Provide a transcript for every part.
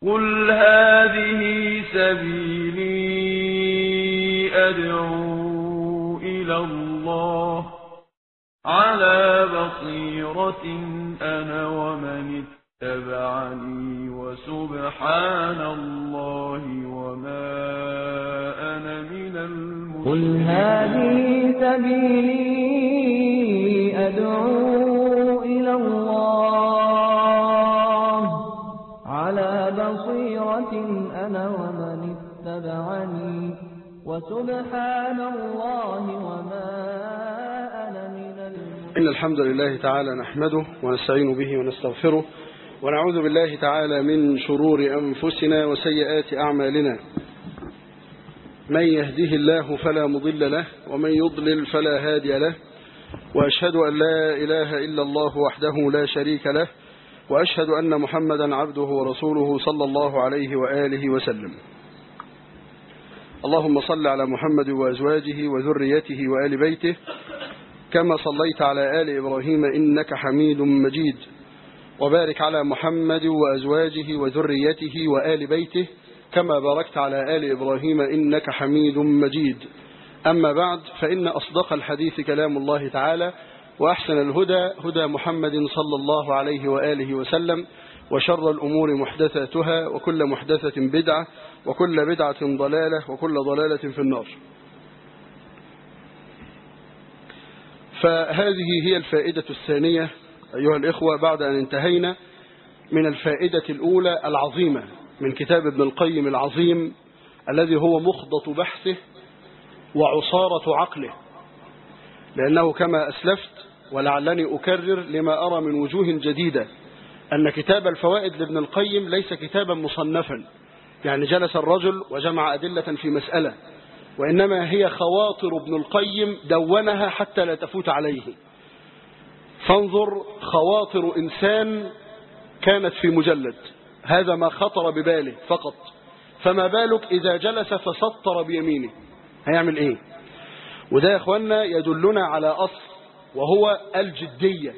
قل هذه سبيلي أدعو إلى الله على بصيرة أنا ومن اتبعني وسبحان الله وما أنا من قل هذه سبيلي أدعو إلى الله على بصيرة أنا ومن اتبعني وسبحان الله وما أنا من المشركين إن الحمد لله تعالى نحمده ونستعين به ونستغفره ونعوذ بالله تعالى من شرور أنفسنا وسيئات أعمالنا من يهده الله فلا مضل له ومن يضلل فلا هادي له وأشهد أن لا إله إلا الله وحده لا شريك له وأشهد أن محمدا عبده ورسوله صلى الله عليه وآله وسلم اللهم صل على محمد وأزواجه وذريته وآل بيته كما صليت على آل إبراهيم إنك حميد مجيد وبارك على محمد وأزواجه وذريته وآل بيته كما باركت على آل إبراهيم إنك حميد مجيد أما بعد فإن أصدق الحديث كلام الله تعالى وأحسن الهدى هدى محمد صلى الله عليه وآله وسلم وشر الأمور محدثاتها وكل محدثة بدعة وكل بدعة ضلالة وكل ضلالة في النار فهذه هي الفائدة الثانية أيها الإخوة بعد أن انتهينا من الفائدة الأولى العظيمة من كتاب ابن القيم العظيم الذي هو مخضط بحثه وعصارة عقله لأنه كما أسلفت ولعلني أكرر لما أرى من وجوه جديدة أن كتاب الفوائد لابن القيم ليس كتابا مصنفا يعني جلس الرجل وجمع أدلة في مسألة وإنما هي خواطر ابن القيم دونها حتى لا تفوت عليه فانظر خواطر إنسان كانت في مجلد هذا ما خطر بباله فقط فما بالك إذا جلس فسطر بيمينه هيعمل إيه وده يا أخوانا يدلنا على أصل وهو الجدية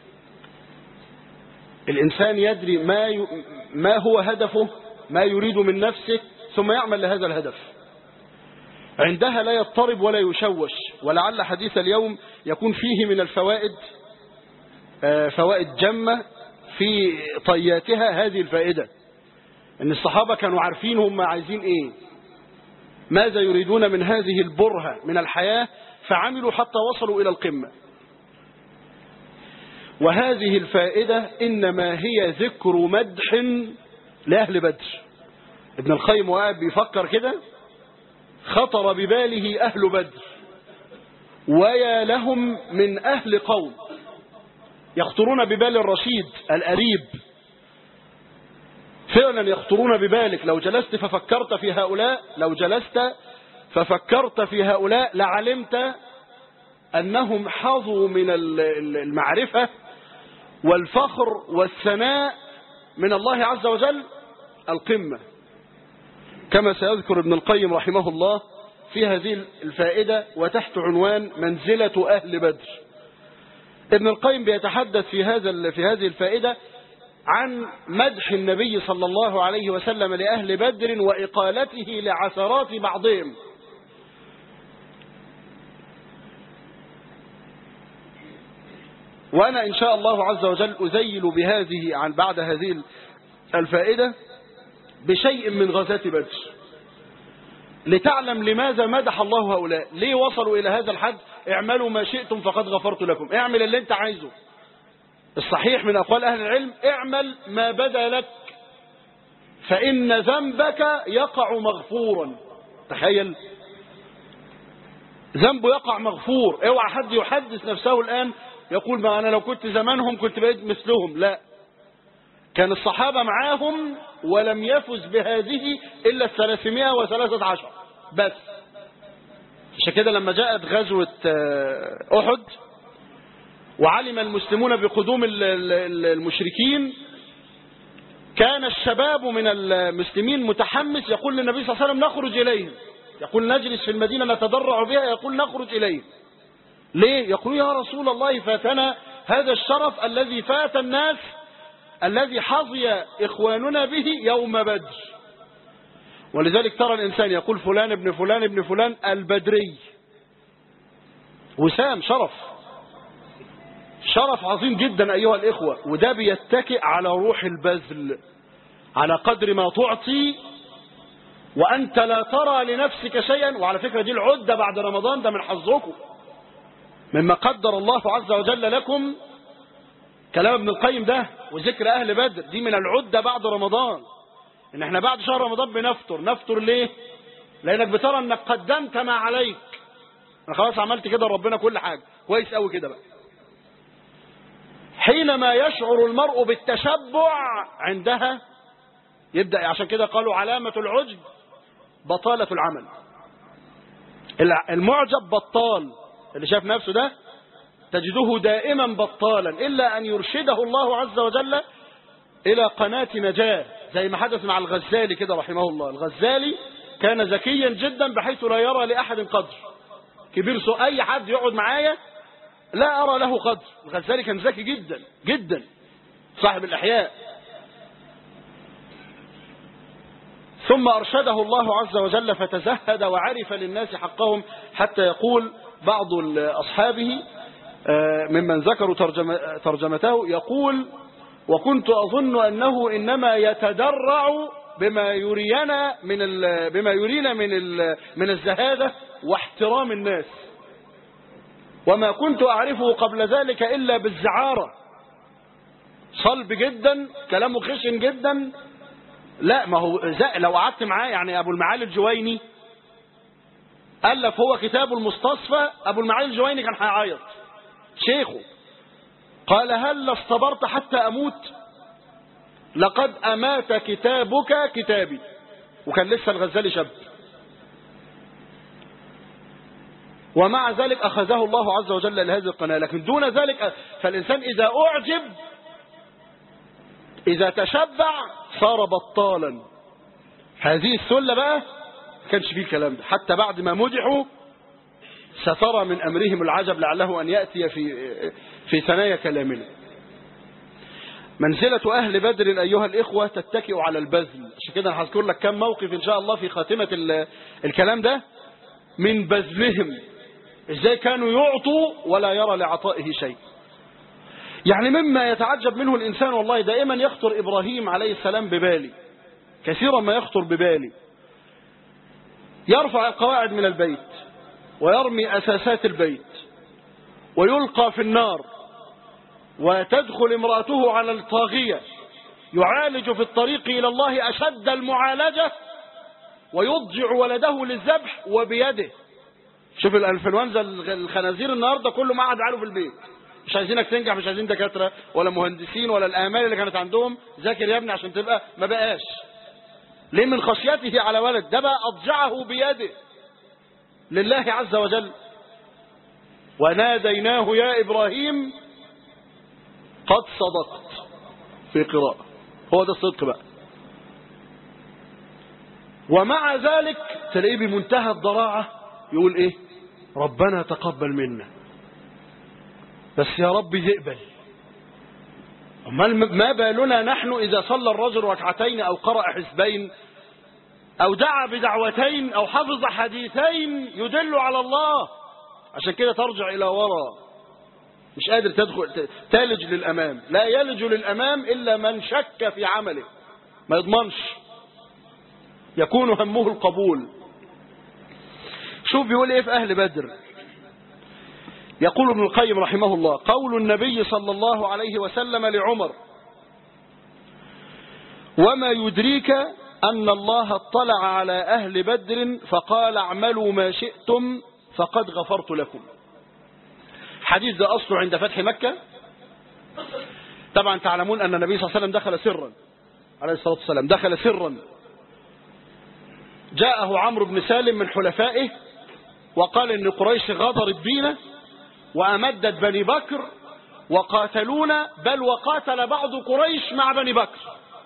الإنسان يدري ما, ي... ما هو هدفه ما يريد من نفسه ثم يعمل لهذا الهدف عندها لا يضطرب ولا يشوش ولعل حديث اليوم يكون فيه من الفوائد فوائد جمة في طياتها هذه الفائدة ان الصحابة كانوا عارفين هم عايزين ايه ماذا يريدون من هذه البرهة من الحياة فعملوا حتى وصلوا الى القمة وهذه الفائدة انما هي ذكر مدح لأهل بدر ابن القيم وقاعد بيفكر كده خطر بباله أهل بدر ويا لهم من أهل قوم يخطرون ببال الرشيد الأريب فعلا يخطرون ببالك لو جلست ففكرت في هؤلاء لو جلست ففكرت في هؤلاء لعلمت أنهم حظوا من المعرفة والفخر والثناء من الله عز وجل القمة كما سيذكر ابن القيم رحمه الله في هذه الفائدة وتحت عنوان منزلة أهل بدر ابن القيم بيتحدث في هذا في هذه الفائدة عن مدح النبي صلى الله عليه وسلم لأهل بدر وإقالته لعثرات بعضهم وأنا إن شاء الله عز وجل أزيل بهذه عن بعد هذه الفائدة بشيء من غزاة بدر لتعلم لماذا مدح الله هؤلاء ليه وصلوا إلى هذا الحد اعملوا ما شئتم فقد غفرت لكم اعمل اللي انت عايزه الصحيح من أقوال أهل العلم اعمل ما بدا لك فإن ذنبك يقع مغفورا تخيل ذنبه يقع مغفور اوعى حد يحدث نفسه الآن يقول ما أنا لو كنت زمانهم كنت بقيت مثلهم لا كان الصحابة معاهم ولم يفز بهذه إلا الثلاثمائة وثلاثة عشر بس عشان كده لما جاءت غزوة أحد وعلم المسلمون بقدوم المشركين كان الشباب من المسلمين متحمس يقول للنبي صلى الله عليه وسلم نخرج إليهم يقول نجلس في المدينة نتضرع بها يقول نخرج إليهم ليه يقول يا رسول الله فاتنا هذا الشرف الذي فات الناس الذي حظي إخواننا به يوم بدر ولذلك ترى الإنسان يقول فلان ابن فلان ابن فلان البدري وسام شرف شرف عظيم جدا أيها الإخوة وده بيتكئ على روح البذل على قدر ما تعطي وأنت لا ترى لنفسك شيئا وعلى فكرة دي العدة بعد رمضان ده من حظكم مما قدر الله عز وجل لكم كلام ابن القيم ده وذكر أهل بدر دي من العدة بعد رمضان إن احنا بعد شهر رمضان بنفطر نفطر ليه لأنك بترى أنك قدمت ما عليك أنا خلاص عملت كده ربنا كل حاجة كويس قوي كده بقى حينما يشعر المرء بالتشبع عندها يبدأ عشان كده قالوا علامة العجب بطالة العمل المعجب بطال اللي شاف نفسه ده تجده دائما بطالا إلا أن يرشده الله عز وجل إلى قناة نجاة زي ما حدث مع الغزالي كده رحمه الله الغزالي كان ذكيا جدا بحيث لا يرى لأحد قدر كبير سوء أي حد يقعد معايا لا أرى له قدر الغزالي كان ذكي جدا جدا صاحب الأحياء ثم أرشده الله عز وجل فتزهد وعرف للناس حقهم حتى يقول بعض أصحابه ممن ذكروا ترجمته يقول وكنت أظن أنه إنما يتدرع بما يرينا من بما يرينا من من الزهادة واحترام الناس وما كنت أعرفه قبل ذلك إلا بالزعارة صلب جدا كلامه خشن جدا لا ما هو لو قعدت معاه يعني أبو المعالي الجويني ألف هو كتاب المستصفى أبو المعالي الجويني كان هيعيط شيخه قال هل اصطبرت حتى أموت لقد أمات كتابك كتابي وكان لسه الغزالي شاب ومع ذلك أخذه الله عز وجل لهذه القناة لكن دون ذلك فالإنسان إذا أعجب إذا تشبع صار بطالا هذه السلة بقى كانش فيه الكلام ده حتى بعد ما مدحوا سترى من أمرهم العجب لعله أن يأتي في في ثنايا كلامنا منزلة أهل بدر أيها الإخوة تتكئ على البذل عشان كده أنا هذكر لك كم موقف إن شاء الله في خاتمة الكلام ده من بذلهم إزاي كانوا يعطوا ولا يرى لعطائه شيء يعني مما يتعجب منه الإنسان والله دائما يخطر إبراهيم عليه السلام ببالي كثيرا ما يخطر ببالي يرفع القواعد من البيت ويرمي أساسات البيت ويلقى في النار وتدخل امرأته على الطاغية يعالج في الطريق إلى الله أشد المعالجة ويضجع ولده للذبح وبيده شوف الانفلونزا الخنازير النهارده كله ما قعد عاله في البيت مش عايزينك تنجح مش عايزين دكاتره ولا مهندسين ولا الامال اللي كانت عندهم ذاكر يا ابني عشان تبقى ما بقاش ليه من خشيته على ولد ده بقى اضجعه بيده لله عز وجل وناديناه يا ابراهيم قد صدقت في قراءه هو ده الصدق بقى ومع ذلك تلاقيه بمنتهى الضراعه يقول ايه ربنا تقبل منا بس يا رب اقبل ما بالنا نحن إذا صلى الرجل ركعتين أو قرأ حزبين أو دعا بدعوتين أو حفظ حديثين يدل على الله عشان كده ترجع إلى وراء مش قادر تدخل تالج للأمام لا يلج للأمام إلا من شك في عمله ما يضمنش يكون همه القبول شوف بيقول ايه في اهل بدر يقول ابن القيم رحمه الله قول النبي صلى الله عليه وسلم لعمر وما يدريك أن الله اطلع على أهل بدر فقال اعملوا ما شئتم فقد غفرت لكم حديث ده أصله عند فتح مكة طبعا تعلمون أن النبي صلى الله عليه وسلم دخل سرا عليه الصلاة والسلام دخل سرا جاءه عمرو بن سالم من حلفائه وقال ان قريش غدرت بينا وامدت بني بكر وقاتلونا بل وقاتل بعض قريش مع بني بكر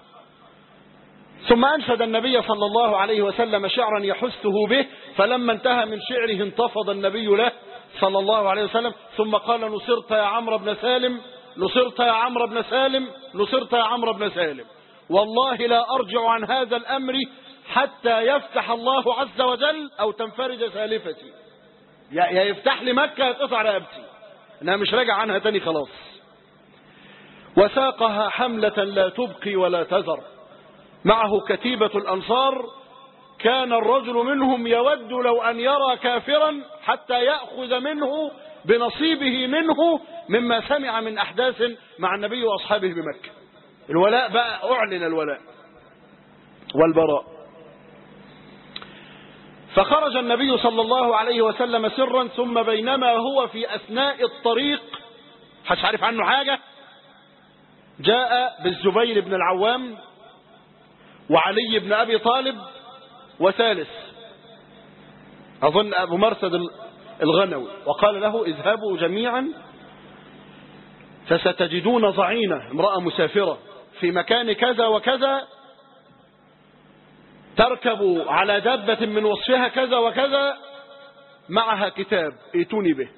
ثم انشد النبي صلى الله عليه وسلم شعرا يحثه به فلما انتهى من شعره انتفض النبي له صلى الله عليه وسلم ثم قال نصرت يا عمرو بن سالم نصرت يا عمرو بن سالم نصرت يا عمرو بن سالم والله لا أرجع عن هذا الأمر حتى يفتح الله عز وجل أو تنفرج سالفتي يا يا يفتح لي مكة يتقطع رقبتي أنا مش راجع عنها تاني خلاص وساقها حملة لا تبقي ولا تذر معه كتيبة الأنصار كان الرجل منهم يود لو أن يرى كافرا حتى يأخذ منه بنصيبه منه مما سمع من أحداث مع النبي وأصحابه بمكة الولاء بقى أعلن الولاء والبراء فخرج النبي صلى الله عليه وسلم سرا ثم بينما هو في أثناء الطريق حش عارف عنه حاجة جاء بالزبير بن العوام وعلي بن أبي طالب وثالث أظن أبو مرثد الغنوي وقال له اذهبوا جميعا فستجدون ضعينة امرأة مسافرة في مكان كذا وكذا تركب على دابة من وصفها كذا وكذا معها كتاب ائتوني به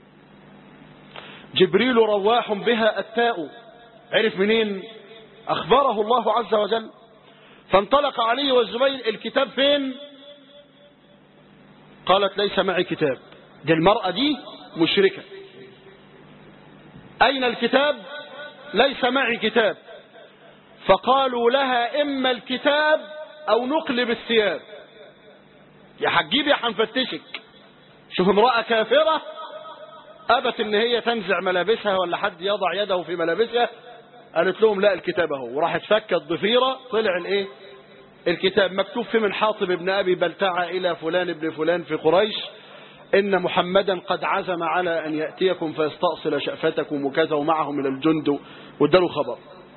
جبريل رواح بها التاء عرف منين أخبره الله عز وجل فانطلق علي والزبير الكتاب فين قالت ليس معي كتاب دي المرأة دي مشركة أين الكتاب ليس معي كتاب فقالوا لها إما الكتاب أو نقلب الثياب يا حجيب يا حنفتشك شوف امرأة كافرة أبت إن هي تنزع ملابسها ولا حد يضع يده في ملابسها قالت لهم لا الكتاب اهو وراحت فكت ضفيرة طلع الايه الكتاب مكتوب فيه من حاطب ابن أبي بلتعة إلى فلان ابن فلان في قريش إن محمدا قد عزم على أن يأتيكم فيستأصل شأفتكم وكذا ومعه من الجند واداله خبر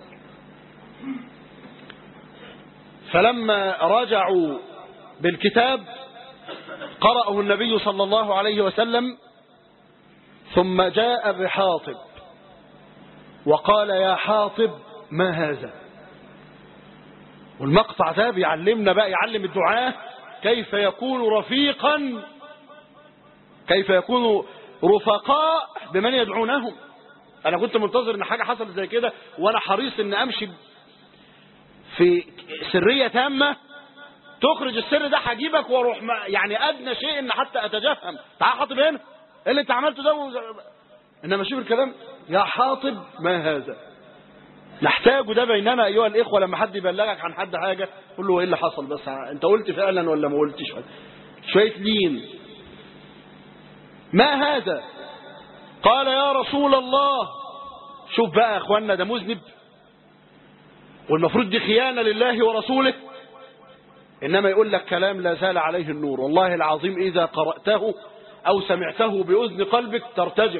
فلما رجعوا بالكتاب قرأه النبي صلى الله عليه وسلم ثم جاء بحاطب وقال يا حاطب ما هذا والمقطع ده بيعلمنا بقى يعلم الدعاة كيف يكون رفيقا كيف يكون رفقاء بمن يدعونهم انا كنت منتظر ان حاجة حصلت زي كده وانا حريص ان امشي في سرية تامة تخرج السر ده هجيبك واروح يعني ادنى شيء ان حتى اتجهم تعال حاطب هنا ايه اللي انت عملته ده وز... انما شوف الكلام يا حاطب ما هذا نحتاج ده بيننا ايها الاخوه لما حد يبلغك عن حد حاجه قول له ايه اللي حصل بس انت قلت فعلا ولا ما قلتش شويه لين ما هذا قال يا رسول الله شوف بقى يا اخوانا ده مذنب والمفروض دي خيانه لله ورسوله انما يقول لك كلام لا زال عليه النور والله العظيم اذا قراته او سمعته باذن قلبك ترتجف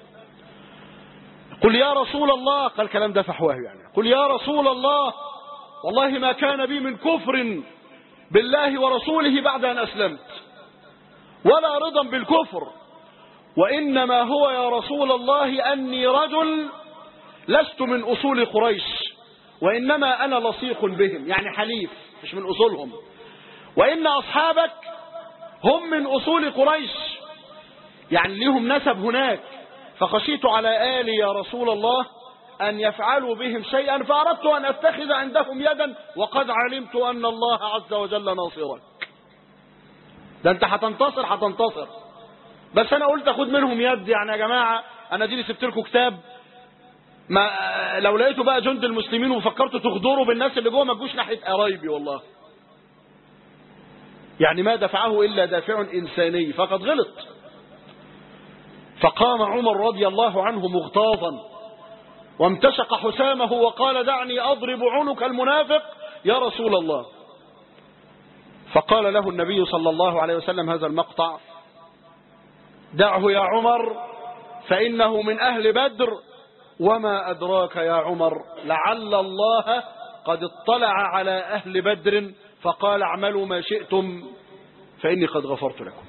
قل يا رسول الله قال الكلام ده فحواه يعني قل يا رسول الله والله ما كان بي من كفر بالله ورسوله بعد أن أسلمت ولا رضا بالكفر وإنما هو يا رسول الله أني رجل لست من أصول قريش وإنما أنا لصيق بهم يعني حليف مش من أصولهم وإن أصحابك هم من أصول قريش يعني ليهم نسب هناك فخشيت على آلي يا رسول الله أن يفعلوا بهم شيئا فأردت أن أتخذ عندهم يدا وقد علمت أن الله عز وجل ناصرك ده أنت هتنتصر هتنتصر بس أنا قلت أخذ منهم يد يعني يا جماعة أنا دي سبت لكم كتاب ما لو لقيتوا بقى جند المسلمين وفكرتوا تغدروا بالناس اللي جوه ما تجوش ناحية قرايبي والله يعني ما دفعه إلا دافع إنساني فقد غلط فقام عمر رضي الله عنه مغتاظا وامتشق حسامه وقال دعني أضرب عنق المنافق يا رسول الله فقال له النبي صلى الله عليه وسلم هذا المقطع دعه يا عمر فإنه من أهل بدر وما أدراك يا عمر لعل الله قد اطلع على أهل بدر فقال اعملوا ما شئتم فإني قد غفرت لكم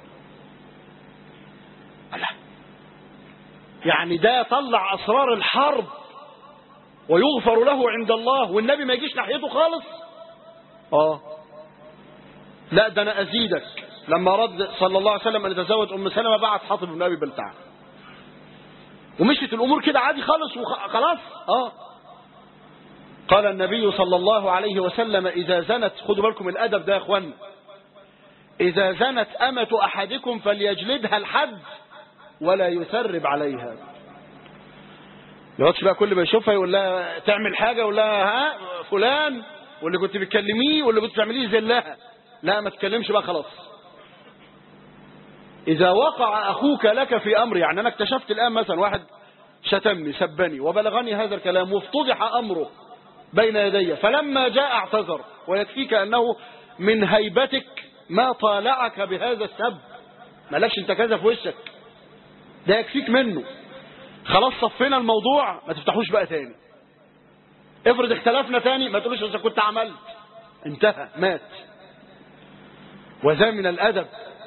الله يعني ده طلع أسرار الحرب ويغفر له عند الله والنبي ما يجيش ناحيته خالص اه لا ده انا ازيدك لما رد صلى الله عليه وسلم ان يتزوج ام سلمة بعت حاطب بن ابي بلتعه ومشيت الأمور كده عادي خالص وخلاص اه قال النبي صلى الله عليه وسلم إذا زنت خدوا بالكم الأدب ده يا أخوانا إذا زنت أمة أحدكم فليجلدها الحد ولا يثرب عليها يقعدش بقى كل ما يشوفها يقول لها تعمل حاجة يقول لها ها فلان واللي كنت بتكلميه واللي كنت بتعمليه زلها لا ما تكلمش بقى خلاص إذا وقع أخوك لك في أمر يعني أنا اكتشفت الآن مثلا واحد شتمني سبني وبلغني هذا الكلام وافتضح أمره بين يدي فلما جاء اعتذر ويكفيك أنه من هيبتك ما طالعك بهذا السب مالكش انت كذا في وشك ده يكفيك منه خلاص صفينا الموضوع ما تفتحوش بقى تاني افرض اختلفنا تاني ما تقولوش اذا كنت عملت انتهى مات وذا من الادب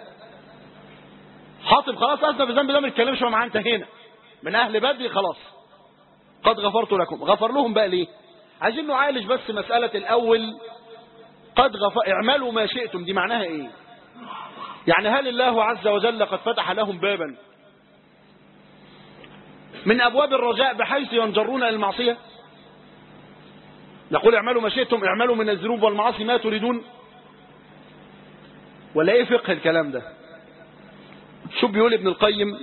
حاطب خلاص اذنب الذنب ده ما نتكلمش معاه انتهينا من اهل بدري خلاص قد غفرت لكم غفر لهم بقى ليه عايزين نعالج بس مسألة الاول قد غفر اعملوا ما شئتم دي معناها ايه يعني هل الله عز وجل قد فتح لهم بابا من ابواب الرجاء بحيث ينجرون الى المعصية نقول اعملوا ما شئتم اعملوا من الذنوب والمعاصي ما تريدون ولا ايه فقه الكلام ده شو بيقول ابن القيم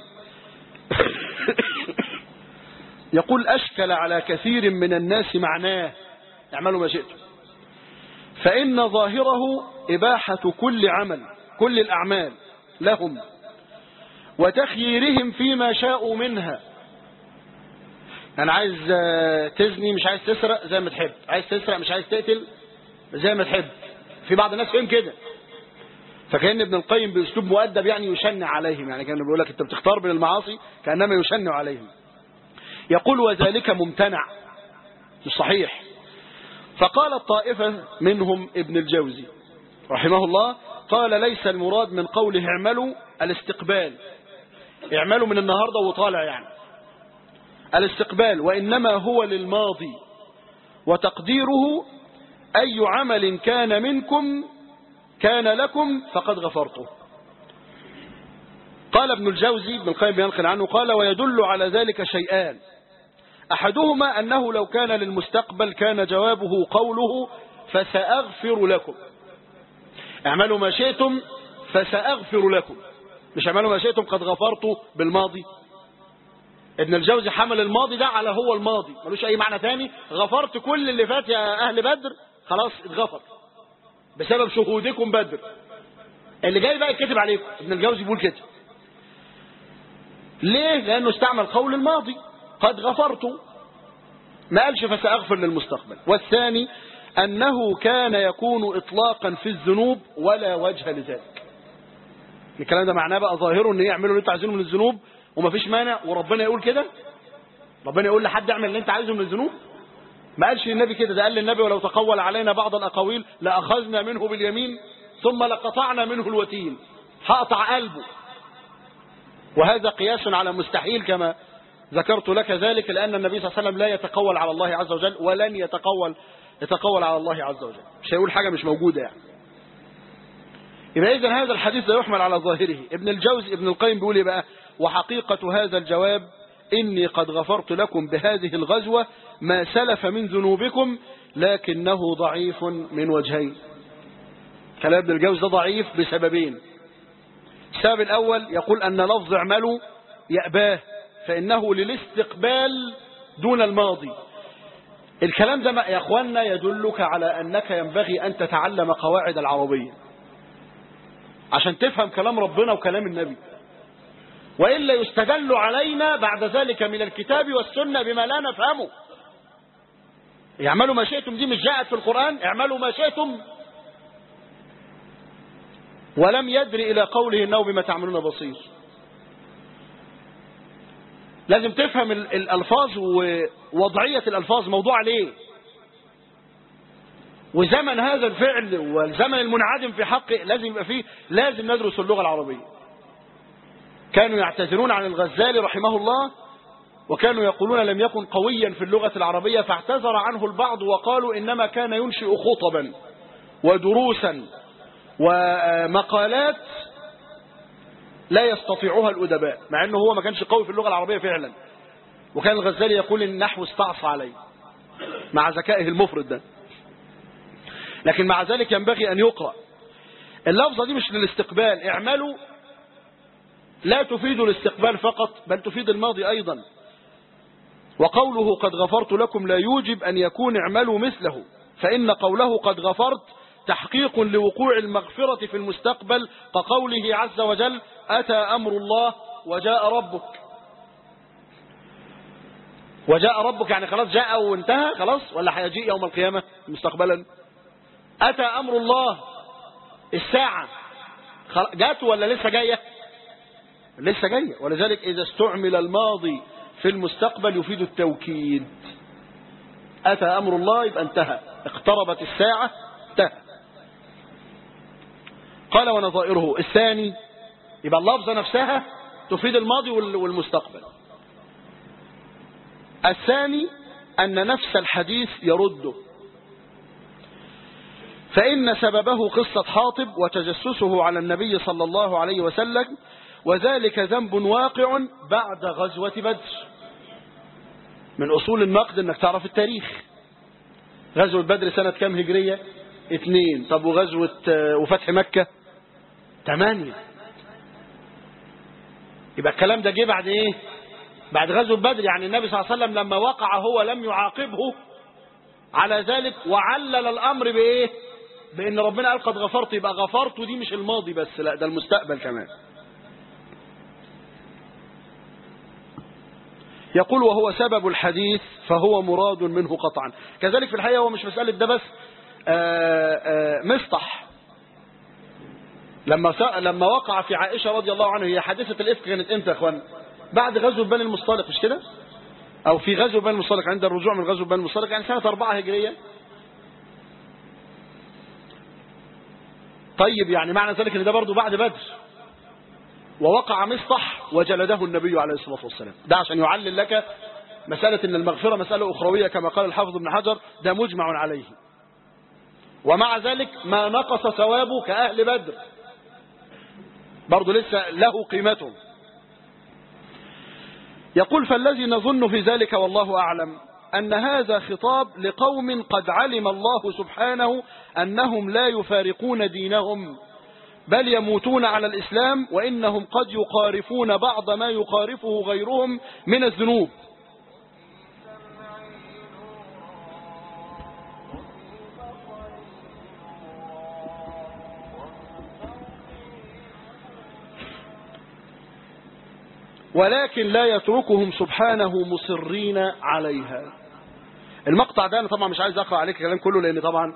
يقول أشكل على كثير من الناس معناه اعملوا ما شئتم فإن ظاهره إباحة كل عمل كل الأعمال لهم وتخييرهم فيما شاءوا منها أنا عايز تزني مش عايز تسرق زي ما تحب عايز تسرق مش عايز تقتل زي ما تحب في بعض الناس فهم كده فكان ابن القيم باسلوب مؤدب يعني يشنع عليهم يعني كان بيقول لك انت بتختار بين المعاصي كانما يشنع عليهم يقول وذلك ممتنع مش صحيح فقال الطائفة منهم ابن الجوزي رحمه الله قال ليس المراد من قوله اعملوا الاستقبال اعملوا من النهاردة وطالع يعني الاستقبال وإنما هو للماضي وتقديره أي عمل كان منكم كان لكم فقد غفرته قال ابن الجوزي ابن القيم ينقل عنه قال ويدل على ذلك شيئان أحدهما أنه لو كان للمستقبل كان جوابه قوله فسأغفر لكم اعملوا ما شئتم فسأغفر لكم مش اعملوا ما شئتم قد غفرت بالماضي ابن الجوزي حمل الماضي ده على هو الماضي ملوش أي معنى ثاني غفرت كل اللي فات يا أهل بدر خلاص اتغفر بسبب شهودكم بدر اللي جاي بقى يتكتب عليكم ابن الجوزي بيقول كده ليه لانه استعمل قول الماضي قد غفرت ما قالش فسأغفر للمستقبل والثاني أنه كان يكون إطلاقا في الذنوب ولا وجه لذلك الكلام ده معناه بقى ظاهره ان يعملوا اللي انتوا عايزينه من الذنوب ومفيش مانع وربنا يقول كده ربنا يقول لحد اعمل اللي انت عايزه من الذنوب ما قالش للنبي كده ده قال للنبي ولو تقول علينا بعض الأقاويل لأخذنا منه باليمين ثم لقطعنا منه الوتين هقطع قلبه وهذا قياس على مستحيل كما ذكرت لك ذلك لأن النبي صلى الله عليه وسلم لا يتقول على الله عز وجل ولن يتقول يتقول على الله عز وجل مش هيقول حاجة مش موجودة يعني يبقى إذن هذا الحديث لا يحمل على ظاهره ابن الجوزي ابن القيم بيقول إيه بقى وحقيقة هذا الجواب إني قد غفرت لكم بهذه الغزوة ما سلف من ذنوبكم لكنه ضعيف من وجهين كلام ابن الجوز ده ضعيف بسببين السبب الأول يقول أن لفظ اعملوا يأباه فإنه للاستقبال دون الماضي الكلام ده يا أخوانا يدلك على أنك ينبغي أن تتعلم قواعد العربية عشان تفهم كلام ربنا وكلام النبي وإلا يستدل علينا بعد ذلك من الكتاب والسنة بما لا نفهمه اعملوا ما شئتم دي مش جاءت في القرآن اعملوا ما شئتم ولم يدري إلى قوله إنه بما تعملون بصير لازم تفهم الألفاظ ووضعية الألفاظ موضوع ليه وزمن هذا الفعل والزمن المنعدم في حقه لازم يبقى فيه لازم ندرس اللغة العربية كانوا يعتذرون عن الغزالي رحمه الله وكانوا يقولون لم يكن قويا في اللغة العربية فاعتذر عنه البعض وقالوا إنما كان ينشئ خطبا ودروسا ومقالات لا يستطيعها الأدباء مع أنه هو ما كانش قوي في اللغة العربية فعلا وكان الغزالي يقول النحو استعصى عليه مع ذكائه المفرد ده لكن مع ذلك ينبغي أن يقرأ اللفظة دي مش للاستقبال اعملوا لا تفيد الاستقبال فقط بل تفيد الماضي أيضا وقوله قد غفرت لكم لا يوجب أن يكون اعملوا مثله فإن قوله قد غفرت تحقيق لوقوع المغفرة في المستقبل كقوله عز وجل أتى أمر الله وجاء ربك وجاء ربك يعني خلاص جاء وانتهى خلاص ولا هيجيء يوم القيامة مستقبلا أتى أمر الله الساعة جات ولا لسه جاية لسه جاية ولذلك إذا استعمل الماضي في المستقبل يفيد التوكيد أتى أمر الله يبقى انتهى اقتربت الساعة انتهى قال ونظائره الثاني يبقى اللفظة نفسها تفيد الماضي والمستقبل الثاني أن نفس الحديث يرده فإن سببه قصة حاطب وتجسسه على النبي صلى الله عليه وسلم وذلك ذنب واقع بعد غزوة بدر من أصول النقد أنك تعرف التاريخ غزوة بدر سنة كام هجرية اثنين طب وغزوة وفتح مكة ثمانية يبقى الكلام ده جه بعد ايه بعد غزوة بدر يعني النبي صلى الله عليه وسلم لما وقع هو لم يعاقبه على ذلك وعلل الأمر بإيه بأن ربنا قال قد غفرت يبقى غفرت دي مش الماضي بس لا ده المستقبل كمان يقول وهو سبب الحديث فهو مراد منه قطعا كذلك في الحقيقة هو مش مسألة ده بس آآ آآ مصطح لما لما وقع في عائشة رضي الله عنها هي حادثة الإفك كانت امتى يا اخوان بعد غزوة بني المصطلق مش كده او في غزوة بني المصطلق عند الرجوع من غزوة بني المصطلق يعني سنة أربعة هجرية طيب يعني معنى ذلك ان ده برضه بعد بدر ووقع مصطح وجلده النبي عليه الصلاة والسلام ده عشان يعلل لك مسألة ان المغفرة مسألة أخروية كما قال الحافظ ابن حجر ده مجمع عليه ومع ذلك ما نقص ثوابه كأهل بدر برضه لسه له قيمته يقول فالذي نظن في ذلك والله أعلم أن هذا خطاب لقوم قد علم الله سبحانه أنهم لا يفارقون دينهم بل يموتون على الإسلام وإنهم قد يقارفون بعض ما يقارفه غيرهم من الذنوب ولكن لا يتركهم سبحانه مصرين عليها المقطع ده أنا طبعا مش عايز أقرأ عليك الكلام كله لأن طبعا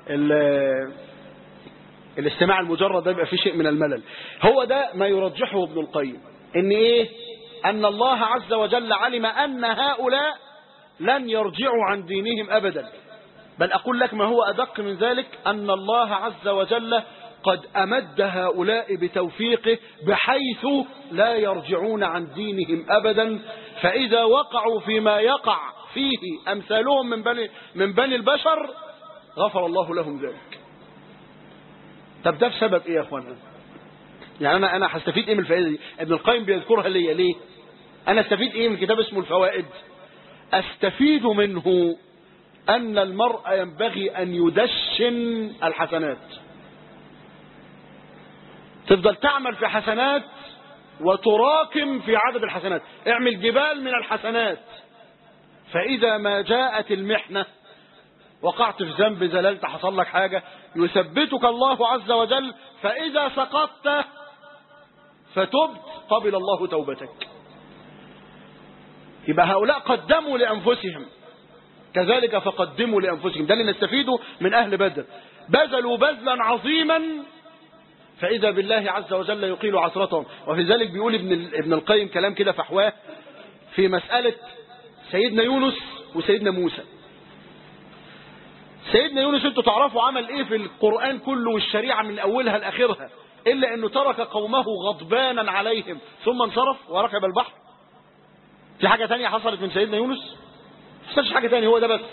الاستماع المجرد ده يبقى فيه شيء من الملل هو ده ما يرجحه ابن القيم ان ايه ان الله عز وجل علم ان هؤلاء لن يرجعوا عن دينهم ابدا بل اقول لك ما هو ادق من ذلك ان الله عز وجل قد امد هؤلاء بتوفيقه بحيث لا يرجعون عن دينهم ابدا فاذا وقعوا فيما يقع فيه امثالهم من بني من بني البشر غفر الله لهم ذلك طب ده بسبب ايه يا اخوانا يعني انا انا هستفيد ايه من الفائده دي ابن القيم بيذكرها ليا ليه انا استفيد ايه من كتاب اسمه الفوائد استفيد منه ان المرء ينبغي ان يدشن الحسنات تفضل تعمل في حسنات وتراكم في عدد الحسنات اعمل جبال من الحسنات فاذا ما جاءت المحنه وقعت في ذنب زللت حصل لك حاجة يثبتك الله عز وجل فإذا سقطت فتبت قبل الله توبتك يبقى هؤلاء قدموا لأنفسهم كذلك فقدموا لأنفسهم ده اللي نستفيده من أهل بدر بذلوا بذلا عظيما فإذا بالله عز وجل يقيل عثرتهم وفي ذلك بيقول ابن ابن القيم كلام كده فحواه في مسألة سيدنا يونس وسيدنا موسى سيدنا يونس انتوا تعرفوا عمل ايه في القرآن كله والشريعة من اولها لاخرها الا انه ترك قومه غضبانا عليهم ثم انصرف وركب البحر في حاجة تانية حصلت من سيدنا يونس مفيش حاجة تانية هو ده بس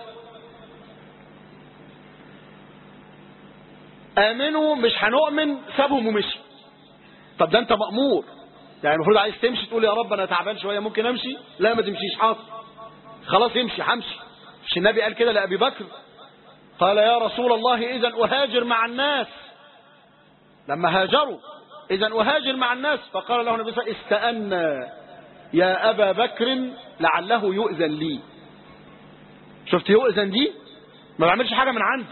امنوا مش هنؤمن سابهم ومشي طب ده انت مأمور يعني المفروض عايز تمشي تقول يا رب انا تعبان شويه ممكن امشي لا ما تمشيش حاضر خلاص امشي همشي مش النبي قال كده لابي بكر قال يا رسول الله اذا اهاجر مع الناس لما هاجروا اذا اهاجر مع الناس فقال له النبي صلى الله عليه وسلم استأنا يا ابا بكر لعله يؤذن لي شفت يؤذن دي ما بعملش حاجه من عندي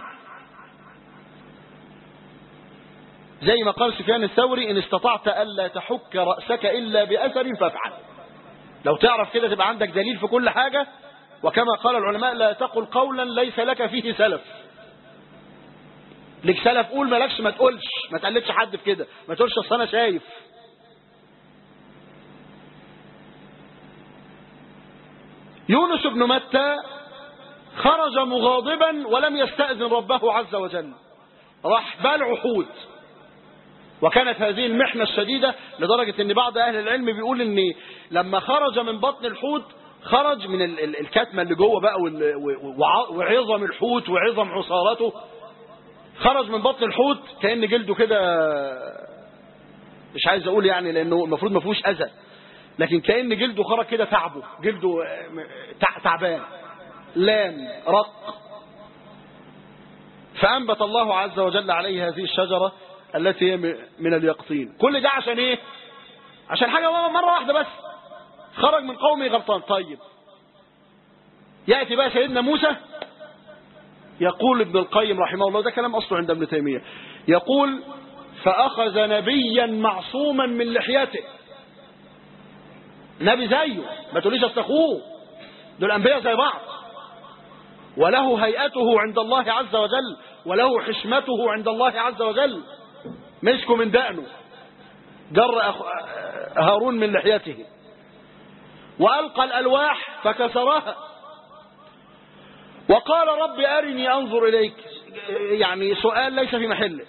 زي ما قال سفيان الثوري ان استطعت الا تحك راسك الا باثر فافعل لو تعرف كده تبقى عندك دليل في كل حاجه وكما قال العلماء لا تقل قولا ليس لك فيه سلف لك سلف قول مالكش ما تقولش ما تقلدش حد في كده ما تقولش اصل انا شايف يونس بن متى خرج مغاضبا ولم يستأذن ربه عز وجل راح بلع حوت وكانت هذه المحنة الشديدة لدرجة ان بعض اهل العلم بيقول ان لما خرج من بطن الحوت خرج من ال- ال- الكتمة اللي جوه بقى وال- و- وع- وعظم الحوت وعظم عصارته خرج من بطن الحوت كأن جلده كده مش عايز اقول يعني لانه المفروض ما فيهوش اذى لكن كأن جلده خرج كده تعبه جلده تع- تعبان لام رق فأنبت الله عز وجل عليه هذه الشجرة التي هي م- من اليقطين كل ده عشان ايه عشان حاجة مرة واحدة بس خرج من قومه غلطان طيب يأتي بقى سيدنا موسى يقول ابن القيم رحمه الله ده كلام أصله عند ابن تيمية يقول فأخذ نبيا معصوما من لحيته نبي زيه ما تقوليش اصل اخوه دول انبياء زي بعض وله هيئته عند الله عز وجل وله حشمته عند الله عز وجل مسكوا من دقنه جر أخ... هارون من لحيته وألقى الألواح فكسرها وقال رب أرني أنظر إليك يعني سؤال ليس في محله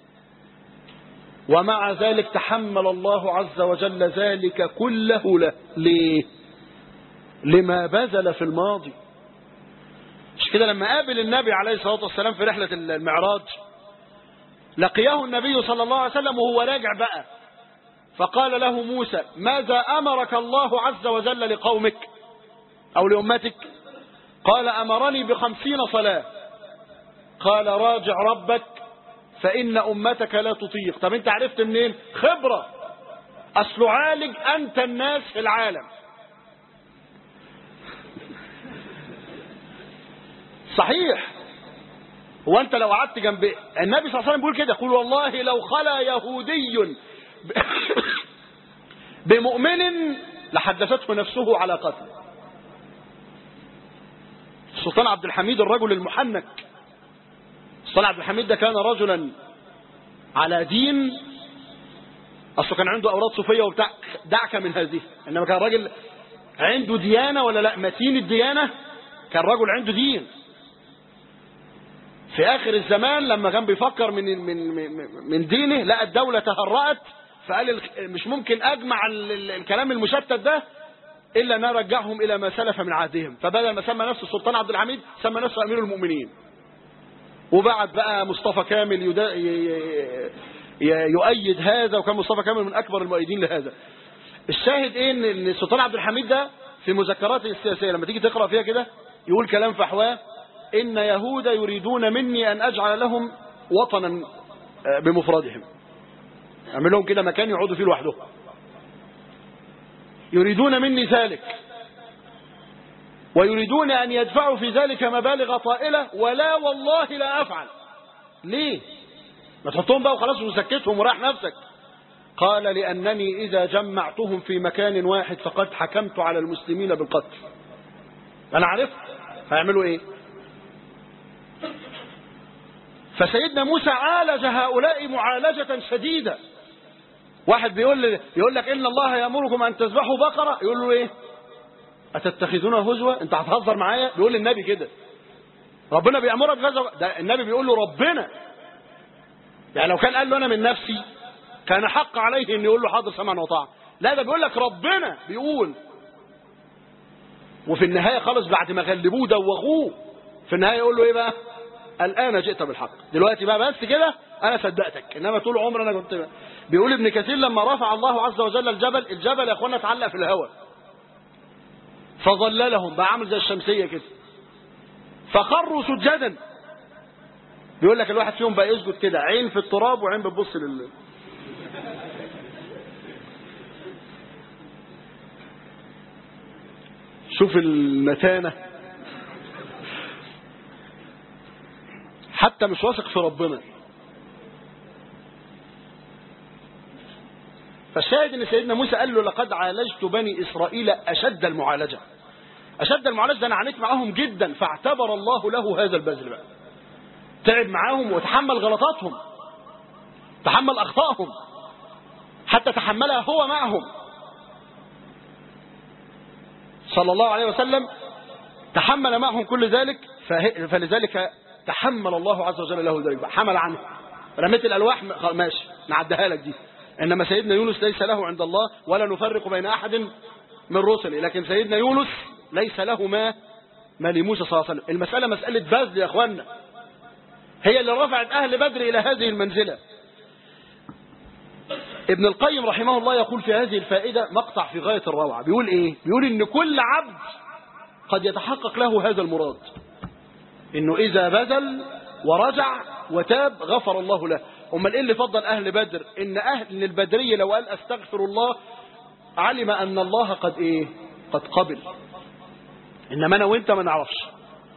ومع ذلك تحمل الله عز وجل ذلك كله له ليه لما بذل في الماضي مش كده لما قابل النبي عليه الصلاة والسلام في رحلة المعراج لقيه النبي صلى الله عليه وسلم وهو راجع بقى فقال له موسى ماذا أمرك الله عز وجل لقومك أو لأمتك قال أمرني بخمسين صلاة قال راجع ربك فإن أمتك لا تطيق طب أنت عرفت منين خبرة أصل عالج أنت الناس في العالم صحيح هو أنت لو قعدت جنب النبي صلى الله عليه وسلم بيقول كده يقول والله لو خلا يهودي بمؤمن لحدثته نفسه على قتله السلطان عبد الحميد الرجل المحنك السلطان عبد الحميد ده كان رجلا على دين اصله كان عنده اوراد صوفيه وبتاع دعك من هذه انما كان راجل عنده ديانه ولا لا متين الديانه كان رجل عنده دين في اخر الزمان لما كان بيفكر من من من, من دينه لقى الدوله تهرأت فقال مش ممكن اجمع الكلام المشتت ده الا ان ارجعهم الى ما سلف من عهدهم فبدل ما سمى نفسه السلطان عبد الحميد سمى نفسه امير المؤمنين وبعد بقى مصطفى كامل يدا يؤيد هذا وكان مصطفى كامل من اكبر المؤيدين لهذا الشاهد ايه ان السلطان عبد الحميد ده في مذكراته السياسيه لما تيجي تقرا فيها كده يقول كلام فحواه ان يهود يريدون مني ان اجعل لهم وطنا بمفردهم اعمل لهم كده مكان يقعدوا فيه لوحدهم يريدون مني ذلك ويريدون أن يدفعوا في ذلك مبالغ طائلة ولا والله لا أفعل ليه ما تحطهم بقى وخلاص وسكتهم وراح نفسك قال لأنني إذا جمعتهم في مكان واحد فقد حكمت على المسلمين بالقتل أنا عرفت هيعملوا إيه فسيدنا موسى عالج هؤلاء معالجة شديدة واحد بيقول لي يقول لك ان الله يامركم ان تذبحوا بقره يقول له ايه اتتخذونها هزوه انت هتهزر معايا بيقول للنبي كده ربنا بيامرك بغزوه ده النبي بيقول له ربنا يعني لو كان قال له انا من نفسي كان حق عليه ان يقول له حاضر سمعا وطاعه لا ده بيقول لك ربنا بيقول وفي النهايه خالص بعد ما غلبوه دوغوه في النهايه يقول له ايه بقى الآن جئت بالحق دلوقتي بقى بس كده أنا صدقتك إنما طول عمر أنا كنت بقى. بيقول ابن كثير لما رفع الله عز وجل الجبل الجبل يا أخوانا اتعلق في الهواء فظللهم بقى عامل زي الشمسية كده فخروا سجدا بيقول لك الواحد فيهم بقى يسجد كده عين في التراب وعين بتبص لل شوف المتانة حتى مش واثق في ربنا فالشاهد ان سيدنا موسى قال له لقد عالجت بني اسرائيل اشد المعالجه اشد المعالجه ده انا عانيت معاهم جدا فاعتبر الله له هذا البذل بقى تعب معاهم وتحمل غلطاتهم تحمل اخطائهم حتى تحملها هو معهم صلى الله عليه وسلم تحمل معهم كل ذلك فه- فلذلك تحمل الله عز وجل له ذلك حمل عنه رميت الالواح م- خلاص ماشي نعدها لك دي انما سيدنا يونس ليس له عند الله ولا نفرق بين احد من رسله لكن سيدنا يونس ليس له ما ما لموسى صلى الله عليه وسلم المساله مساله بذل يا اخوانا هي اللي رفعت اهل بدر الى هذه المنزله ابن القيم رحمه الله يقول في هذه الفائدة مقطع في غاية الروعة بيقول ايه بيقول ان كل عبد قد يتحقق له هذا المراد انه اذا بذل ورجع وتاب غفر الله له امال ايه اللي فضل اهل بدر ان اهل إن البدرية لو قال استغفر الله علم ان الله قد ايه قد قبل انما انا وانت ما نعرفش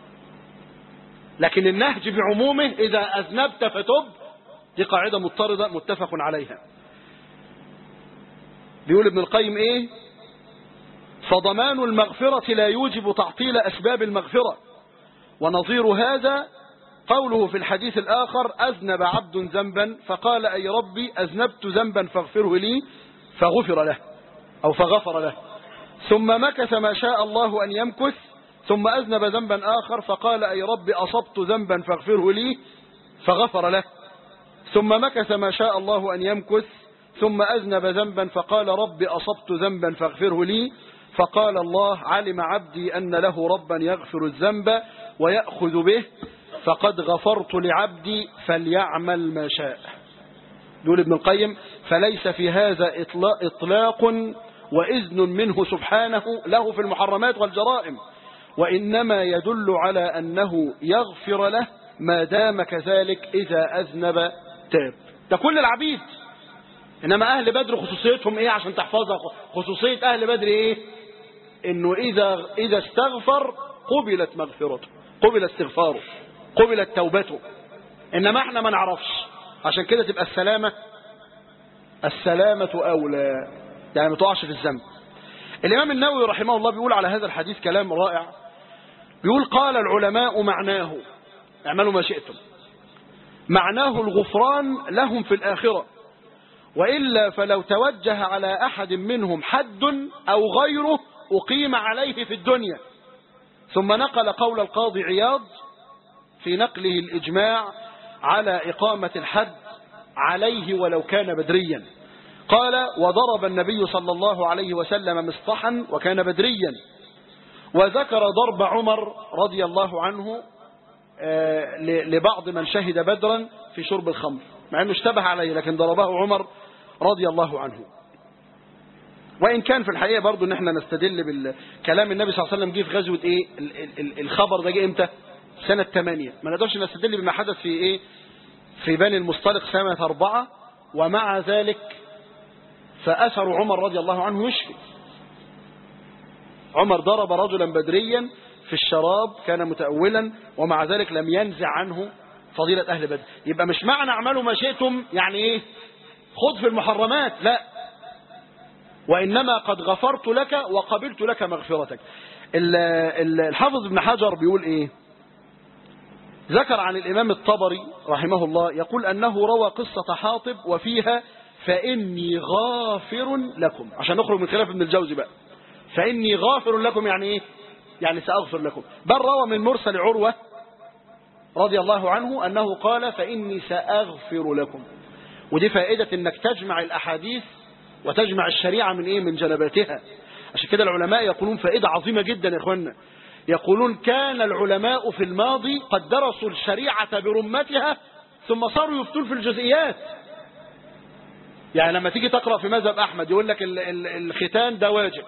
لكن النهج بعمومه اذا اذنبت فتب دي قاعدة مضطردة متفق عليها بيقول ابن القيم ايه فضمان المغفرة لا يوجب تعطيل أسباب المغفرة ونظير هذا قوله في الحديث الآخر أذنب عبد ذنبا فقال أي ربي أذنبت ذنبا فاغفره لي فغفر له أو فغفر له ثم مكث ما شاء الله أن يمكث ثم أذنب ذنبا آخر فقال أي ربي أصبت ذنبا فاغفره لي فغفر له ثم مكث ما شاء الله أن يمكث ثم أذنب ذنبا فقال رب أصبت ذنبا فاغفره لي فقال الله علم عبدي أن له ربا يغفر الذنب ويأخذ به فقد غفرت لعبدي فليعمل ما شاء يقول ابن القيم فليس في هذا إطلاق, إطلاق وإذن منه سبحانه له في المحرمات والجرائم وإنما يدل على أنه يغفر له ما دام كذلك إذا أذنب تاب ده كل العبيد إنما أهل بدر خصوصيتهم إيه عشان تحفظها خصوصية أهل بدر إيه إنه إذا, إذا استغفر قبلت مغفرته قبل استغفاره قبلت توبته إنما إحنا ما نعرفش عشان كده تبقى السلامة السلامة أولى يعني ما تقعش في الذنب الإمام النووي رحمه الله بيقول على هذا الحديث كلام رائع بيقول قال العلماء معناه اعملوا ما شئتم معناه الغفران لهم في الآخرة وإلا فلو توجه على أحد منهم حد أو غيره أقيم عليه في الدنيا ثم نقل قول القاضي عياض في نقله الإجماع على إقامة الحد عليه ولو كان بدريا قال وضرب النبي صلى الله عليه وسلم مصطحا وكان بدريا وذكر ضرب عمر رضي الله عنه لبعض من شهد بدرا في شرب الخمر مع أنه اشتبه عليه لكن ضربه عمر رضي الله عنه وإن كان في الحقيقة برضو ان احنا نستدل بالكلام النبي صلى الله عليه وسلم جه في غزوة ايه ال ال الخبر ده جه امتى سنة 8 ما نقدرش نستدل بما حدث في ايه في بني المصطلق سنة 4 ومع ذلك فأثر عمر رضي الله عنه يشفي عمر ضرب رجلا بدريا في الشراب كان متأولا ومع ذلك لم ينزع عنه فضيلة أهل بدر يبقى مش معنى اعملوا ما شئتم يعني ايه خذ في المحرمات لا وإنما قد غفرت لك وقبلت لك مغفرتك الحافظ ابن حجر بيقول ايه ذكر عن الإمام الطبري رحمه الله يقول أنه روى قصة حاطب وفيها فإني غافر لكم عشان نخرج من خلاف ابن الجوزي بقى فإني غافر لكم يعني ايه يعني سأغفر لكم بل روى من مرسل عروة رضي الله عنه أنه قال فإني سأغفر لكم ودي فائدة انك تجمع الأحاديث وتجمع الشريعة من ايه من جلباتها عشان كده العلماء يقولون فائدة عظيمة جدا يا اخوانا يقولون كان العلماء في الماضي قد درسوا الشريعة برمتها ثم صاروا يفتون في الجزئيات يعني لما تيجي تقرأ في مذهب أحمد يقول لك ال- ال- الختان ده واجب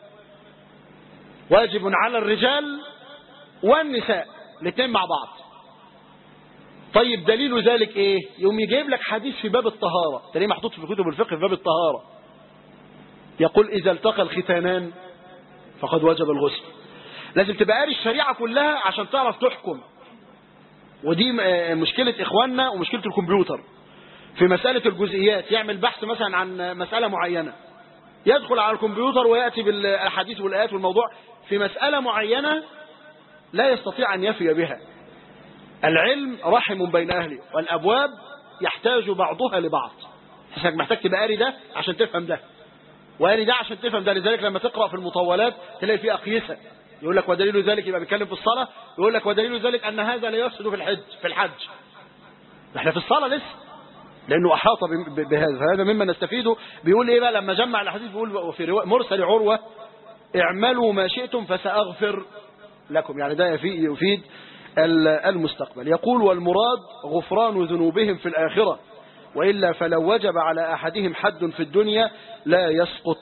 واجب على الرجال والنساء الاثنين مع بعض طيب دليل ذلك ايه يوم يجيب لك حديث في باب الطهارة تلاقيه محطوط في كتب الفقه في باب الطهارة يقول إذا التقى الختانان فقد وجب الغسل لازم تبقى قاري الشريعة كلها عشان تعرف تحكم ودي م- مشكلة إخواننا ومشكلة الكمبيوتر في مسألة الجزئيات يعمل بحث مثلا عن مسألة معينة يدخل على الكمبيوتر ويأتي بالأحاديث والآيات والموضوع في مسألة معينة لا يستطيع أن يفي بها العلم رحم بين أهله والأبواب يحتاج بعضها لبعض حسنك محتاج تبقى قاري ده عشان تفهم ده وقاري ده عشان تفهم ده لذلك لما تقرأ في المطولات تلاقي فيه أقيسة يقول لك ودليل ذلك يبقى بيتكلم في الصلاة يقول لك ودليل ذلك أن هذا لا يفسد في الحج في الحج احنا في الصلاة لسه لأنه أحاط ب- ب- بهذا هذا مما نستفيده بيقول إيه بقى لما جمع الأحاديث بيقول وفي رواية مرسل عروة اعملوا ما شئتم فسأغفر لكم يعني ده يفي- يفيد ال- المستقبل يقول والمراد غفران ذنوبهم في الآخرة وإلا فلو وجب على أحدهم حد في الدنيا لا يسقط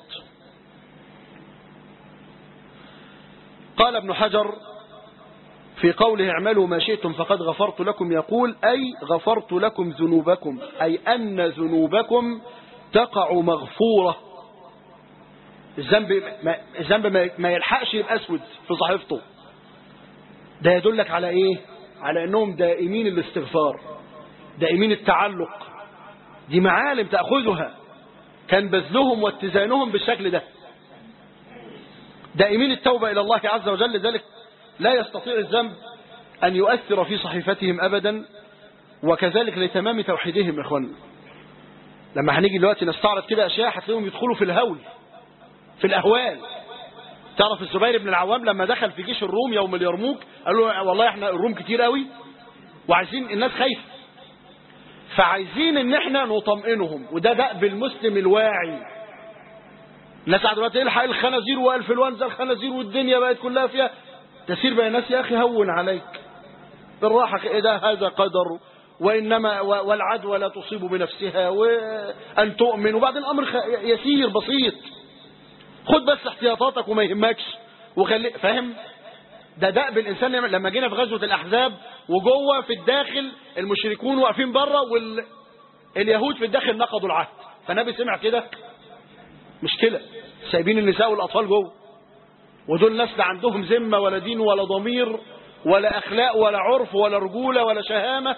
قال ابن حجر في قوله اعملوا ما شئتم فقد غفرت لكم يقول أي غفرت لكم ذنوبكم أي أن ذنوبكم تقع مغفورة الذنب ما, الذنب ما- ما يلحقش يبقى أسود في صحيفته ده يدلك على إيه على أنهم دائمين الاستغفار دائمين التعلق دي معالم تأخذها كان بذلهم واتزانهم بالشكل ده دائمين التوبة إلى الله عز وجل لذلك لا يستطيع الذنب أن يؤثر في صحيفتهم أبدا وكذلك لتمام توحيدهم يا إخوانا لما هنيجي دلوقتي نستعرض كده أشياء هتلاقيهم يدخلوا في الهول في الأهوال تعرف الزبير بن العوام لما دخل في جيش الروم يوم اليرموك قال له والله احنا الروم كتير قوي وعايزين الناس خايفه فعايزين ان احنا نطمئنهم وده دأب المسلم الواعي الناس قاعده دلوقتي الحق الخنازير والانفلونزا الخنازير والدنيا بقت كلها فيها تسير بين الناس يا اخي هون عليك بالراحه ايه ده هذا قدر وانما و- والعدوى لا تصيب بنفسها وان تؤمن وبعدين الامر خ- يسير بسيط خد بس احتياطاتك وما يهمكش وخلي فاهم ده دأب الإنسان يعمل- لما جينا في غزوة الأحزاب وجوه في الداخل المشركون واقفين بره واليهود في الداخل نقضوا العهد فالنبي سمع كده مشكلة سايبين النساء والأطفال جوه ودول ناس لا عندهم ذمة ولا دين ولا ضمير ولا أخلاق ولا عرف ولا رجولة ولا شهامة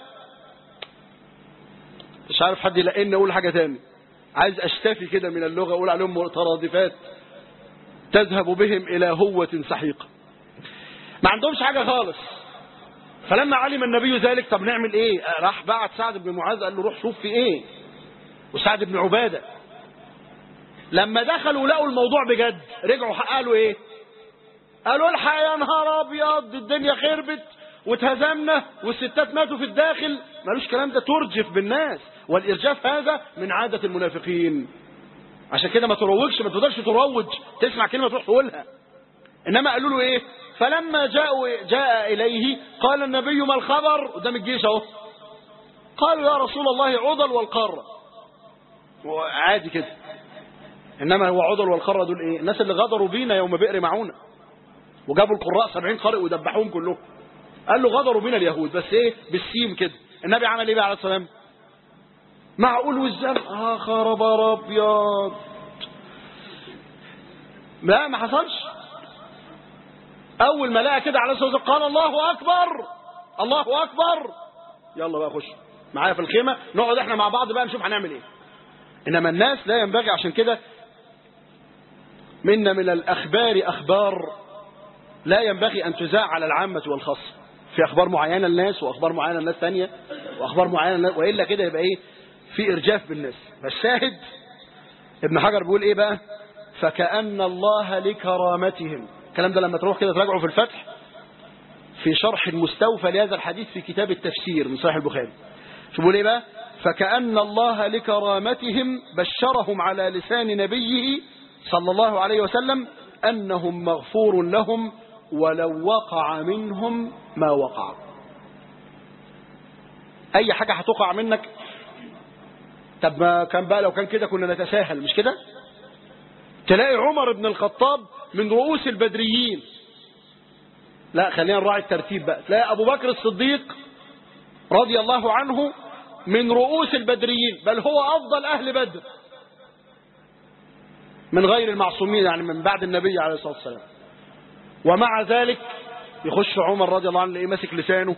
مش عارف حد يلاقيني أقول حاجة تاني عايز أشتفي كده من اللغة أقول عليهم مترادفات تذهب بهم إلى هوة سحيقة ما عندهمش حاجة خالص فلما علم النبي ذلك طب نعمل ايه راح بعت سعد بن معاذ قال له روح شوف في ايه وسعد بن عبادة لما دخلوا لقوا الموضوع بجد رجعوا قالوا ايه قالوا الحق يا نهار ابيض الدنيا خربت واتهزمنا والستات ماتوا في الداخل مالوش كلام ده ترجف بالناس والارجاف هذا من عادة المنافقين عشان كده ما تروجش ما تقدرش تروج تسمع كلمة تروح تقولها انما قالوا له ايه فلما جاءوا جاء اليه قال النبي ما الخبر قدام الجيش اهو قالوا يا رسول الله عضل والقارة عادي كده انما هو عضل والقارة دول ايه الناس اللي غدروا بينا يوم بئر معونة وجابوا القراء سبعين قارئ ودبحوهم كلهم قال له غدروا بينا اليهود بس ايه بالسيم كده النبي عمل ايه بقى عليه السلام معقول والزم اه خرب ابيض لا ما حصلش اول ما لقى كده على الصلاه والسلام قال الله اكبر الله اكبر يلا بقى خش معايا في الخيمه نقعد احنا مع بعض بقى نشوف هنعمل ايه انما الناس لا ينبغي عشان كده منا من الاخبار اخبار لا ينبغي ان تذاع على العامه والخاصه في اخبار معينه للناس واخبار معينه لناس ثانيه واخبار معينه لناس والا كده يبقى ايه في ارجاف بالناس فالشاهد ابن حجر بيقول ايه بقى فكأن الله لكرامتهم الكلام ده لما تروح كده تراجعه في الفتح في شرح المستوفى لهذا الحديث في كتاب التفسير من صحيح البخاري شو بيقول ايه بقى فكأن الله لكرامتهم بشرهم على لسان نبيه صلى الله عليه وسلم أنهم مغفور لهم ولو وقع منهم ما وقع اي حاجة هتقع منك طب ما كان بقى لو كان كده كنا نتساهل مش كده تلاقي عمر بن الخطاب من رؤوس البدريين لا خلينا نراعي الترتيب بقى تلاقي ابو بكر الصديق رضي الله عنه من رؤوس البدريين بل هو افضل اهل بدر من غير المعصومين يعني من بعد النبي عليه الصلاه والسلام ومع ذلك يخش عمر رضي الله عنه ايه ماسك لسانه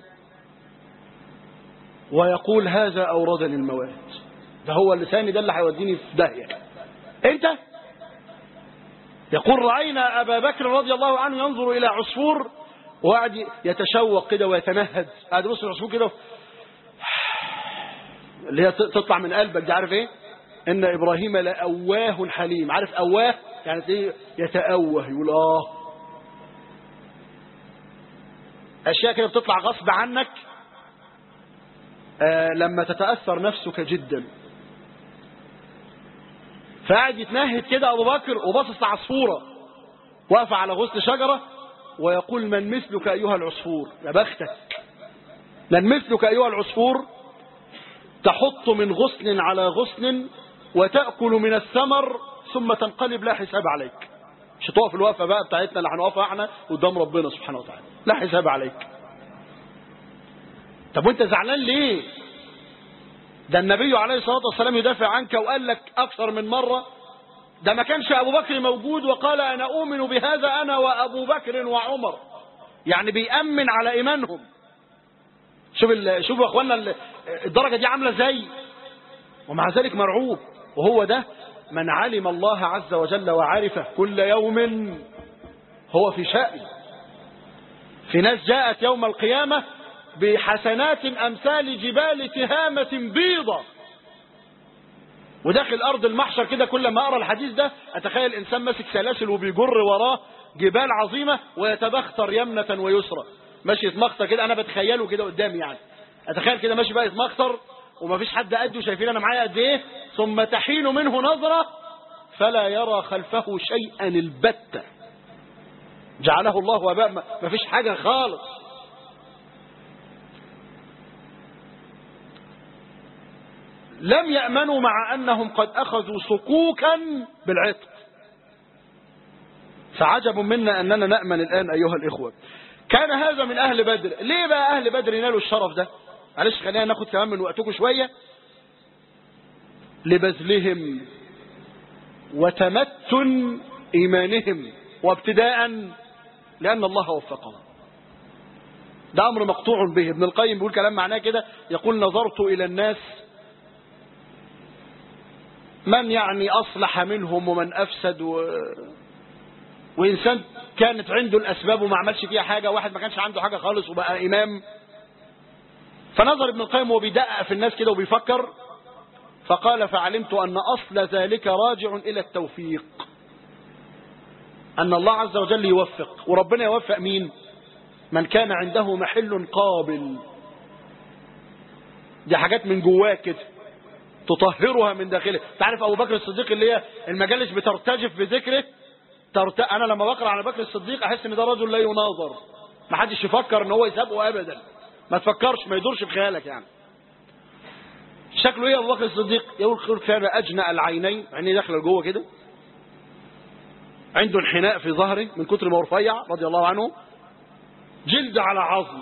ويقول هذا اوردني المواد ده هو اللساني ده اللي هيوديني في داهيه انت يقول راينا ابا بكر رضي الله عنه ينظر الى عصفور وقعد يتشوق كده ويتنهد قاعد يبص العصفور كده اللي هي تطلع من قلبك دي عارف ايه ان ابراهيم لاواه حليم عارف اواه يعني ايه يتأوه يقول اه اشياء كده بتطلع غصب عنك آه لما تتأثر نفسك جدا فقعد يتنهد كده ابو بكر وباصص لعصفوره واقفه على غصن شجره ويقول من مثلك ايها العصفور يا بختك من مثلك ايها العصفور تحط من غصن على غصن وتأكل من الثمر ثم تنقلب لا حساب عليك مش هتقف الوقفة بقى بتاعتنا اللي هنقفها احنا قدام ربنا سبحانه وتعالى لا حساب عليك طب وانت زعلان ليه ده النبي عليه الصلاة والسلام يدافع عنك وقال لك أكثر من مرة ده ما كانش أبو بكر موجود وقال أنا أؤمن بهذا أنا وأبو بكر وعمر يعني بيأمن على إيمانهم شوف ال... شوفوا يا اخوانا الدرجة دي عاملة ازاي ومع ذلك مرعوب وهو ده من علم الله عز وجل وعرفه كل يوم هو في شأن في ناس جاءت يوم القيامة بحسنات أمثال جبال تهامة بيضة وداخل أرض المحشر كده كل ما أرى الحديث ده أتخيل إنسان ماسك سلاسل وبيجر وراه جبال عظيمة ويتبختر يمنة ويسرى ماشي يتمخطر كده أنا بتخيله كده قدامي يعني أتخيل كده ماشي بقى يتمخطر ومفيش حد قده شايفين أنا معايا قد إيه ثم تحين منه نظرة فلا يرى خلفه شيئا البتة جعله الله وباء مفيش حاجة خالص لم يأمنوا مع أنهم قد أخذوا صكوكا بالعتق فعجب منا أننا نأمن الآن أيها الإخوة كان هذا من أهل بدر ليه بقى أهل بدر ينالوا الشرف ده معلش خلينا ناخد كمان من وقتكم شوية لبذلهم وتمتن إيمانهم وابتداء لأن الله وفقهم ده أمر مقطوع به ابن القيم بيقول كلام معناه كده يقول نظرت إلى الناس من يعني أصلح منهم ومن أفسد و... وإنسان كانت عنده الأسباب وما عملش فيها حاجة واحد ما كانش عنده حاجة خالص وبقى إمام فنظر ابن القيم وبيدقق في الناس كده وبيفكر فقال فعلمت أن أصل ذلك راجع إلى التوفيق أن الله عز وجل يوفق وربنا يوفق مين من كان عنده محل قابل دي حاجات من جواه كده تطهرها من داخله تعرف أبو بكر الصديق اللي هي المجالس بترتجف بذكره ترت... أنا لما بقرأ على بكر الصديق أحس إن ده رجل لا يناظر ما حدش يفكر إن هو يسابقه أبدا ما تفكرش ما يدورش في خيالك يعني شكله ايه ابو بكر الصديق يقول كان اجنى العينين عينيه داخله لجوه كده عنده انحناء في ظهره من كتر ما هو رفيع رضي الله عنه جلد على عظم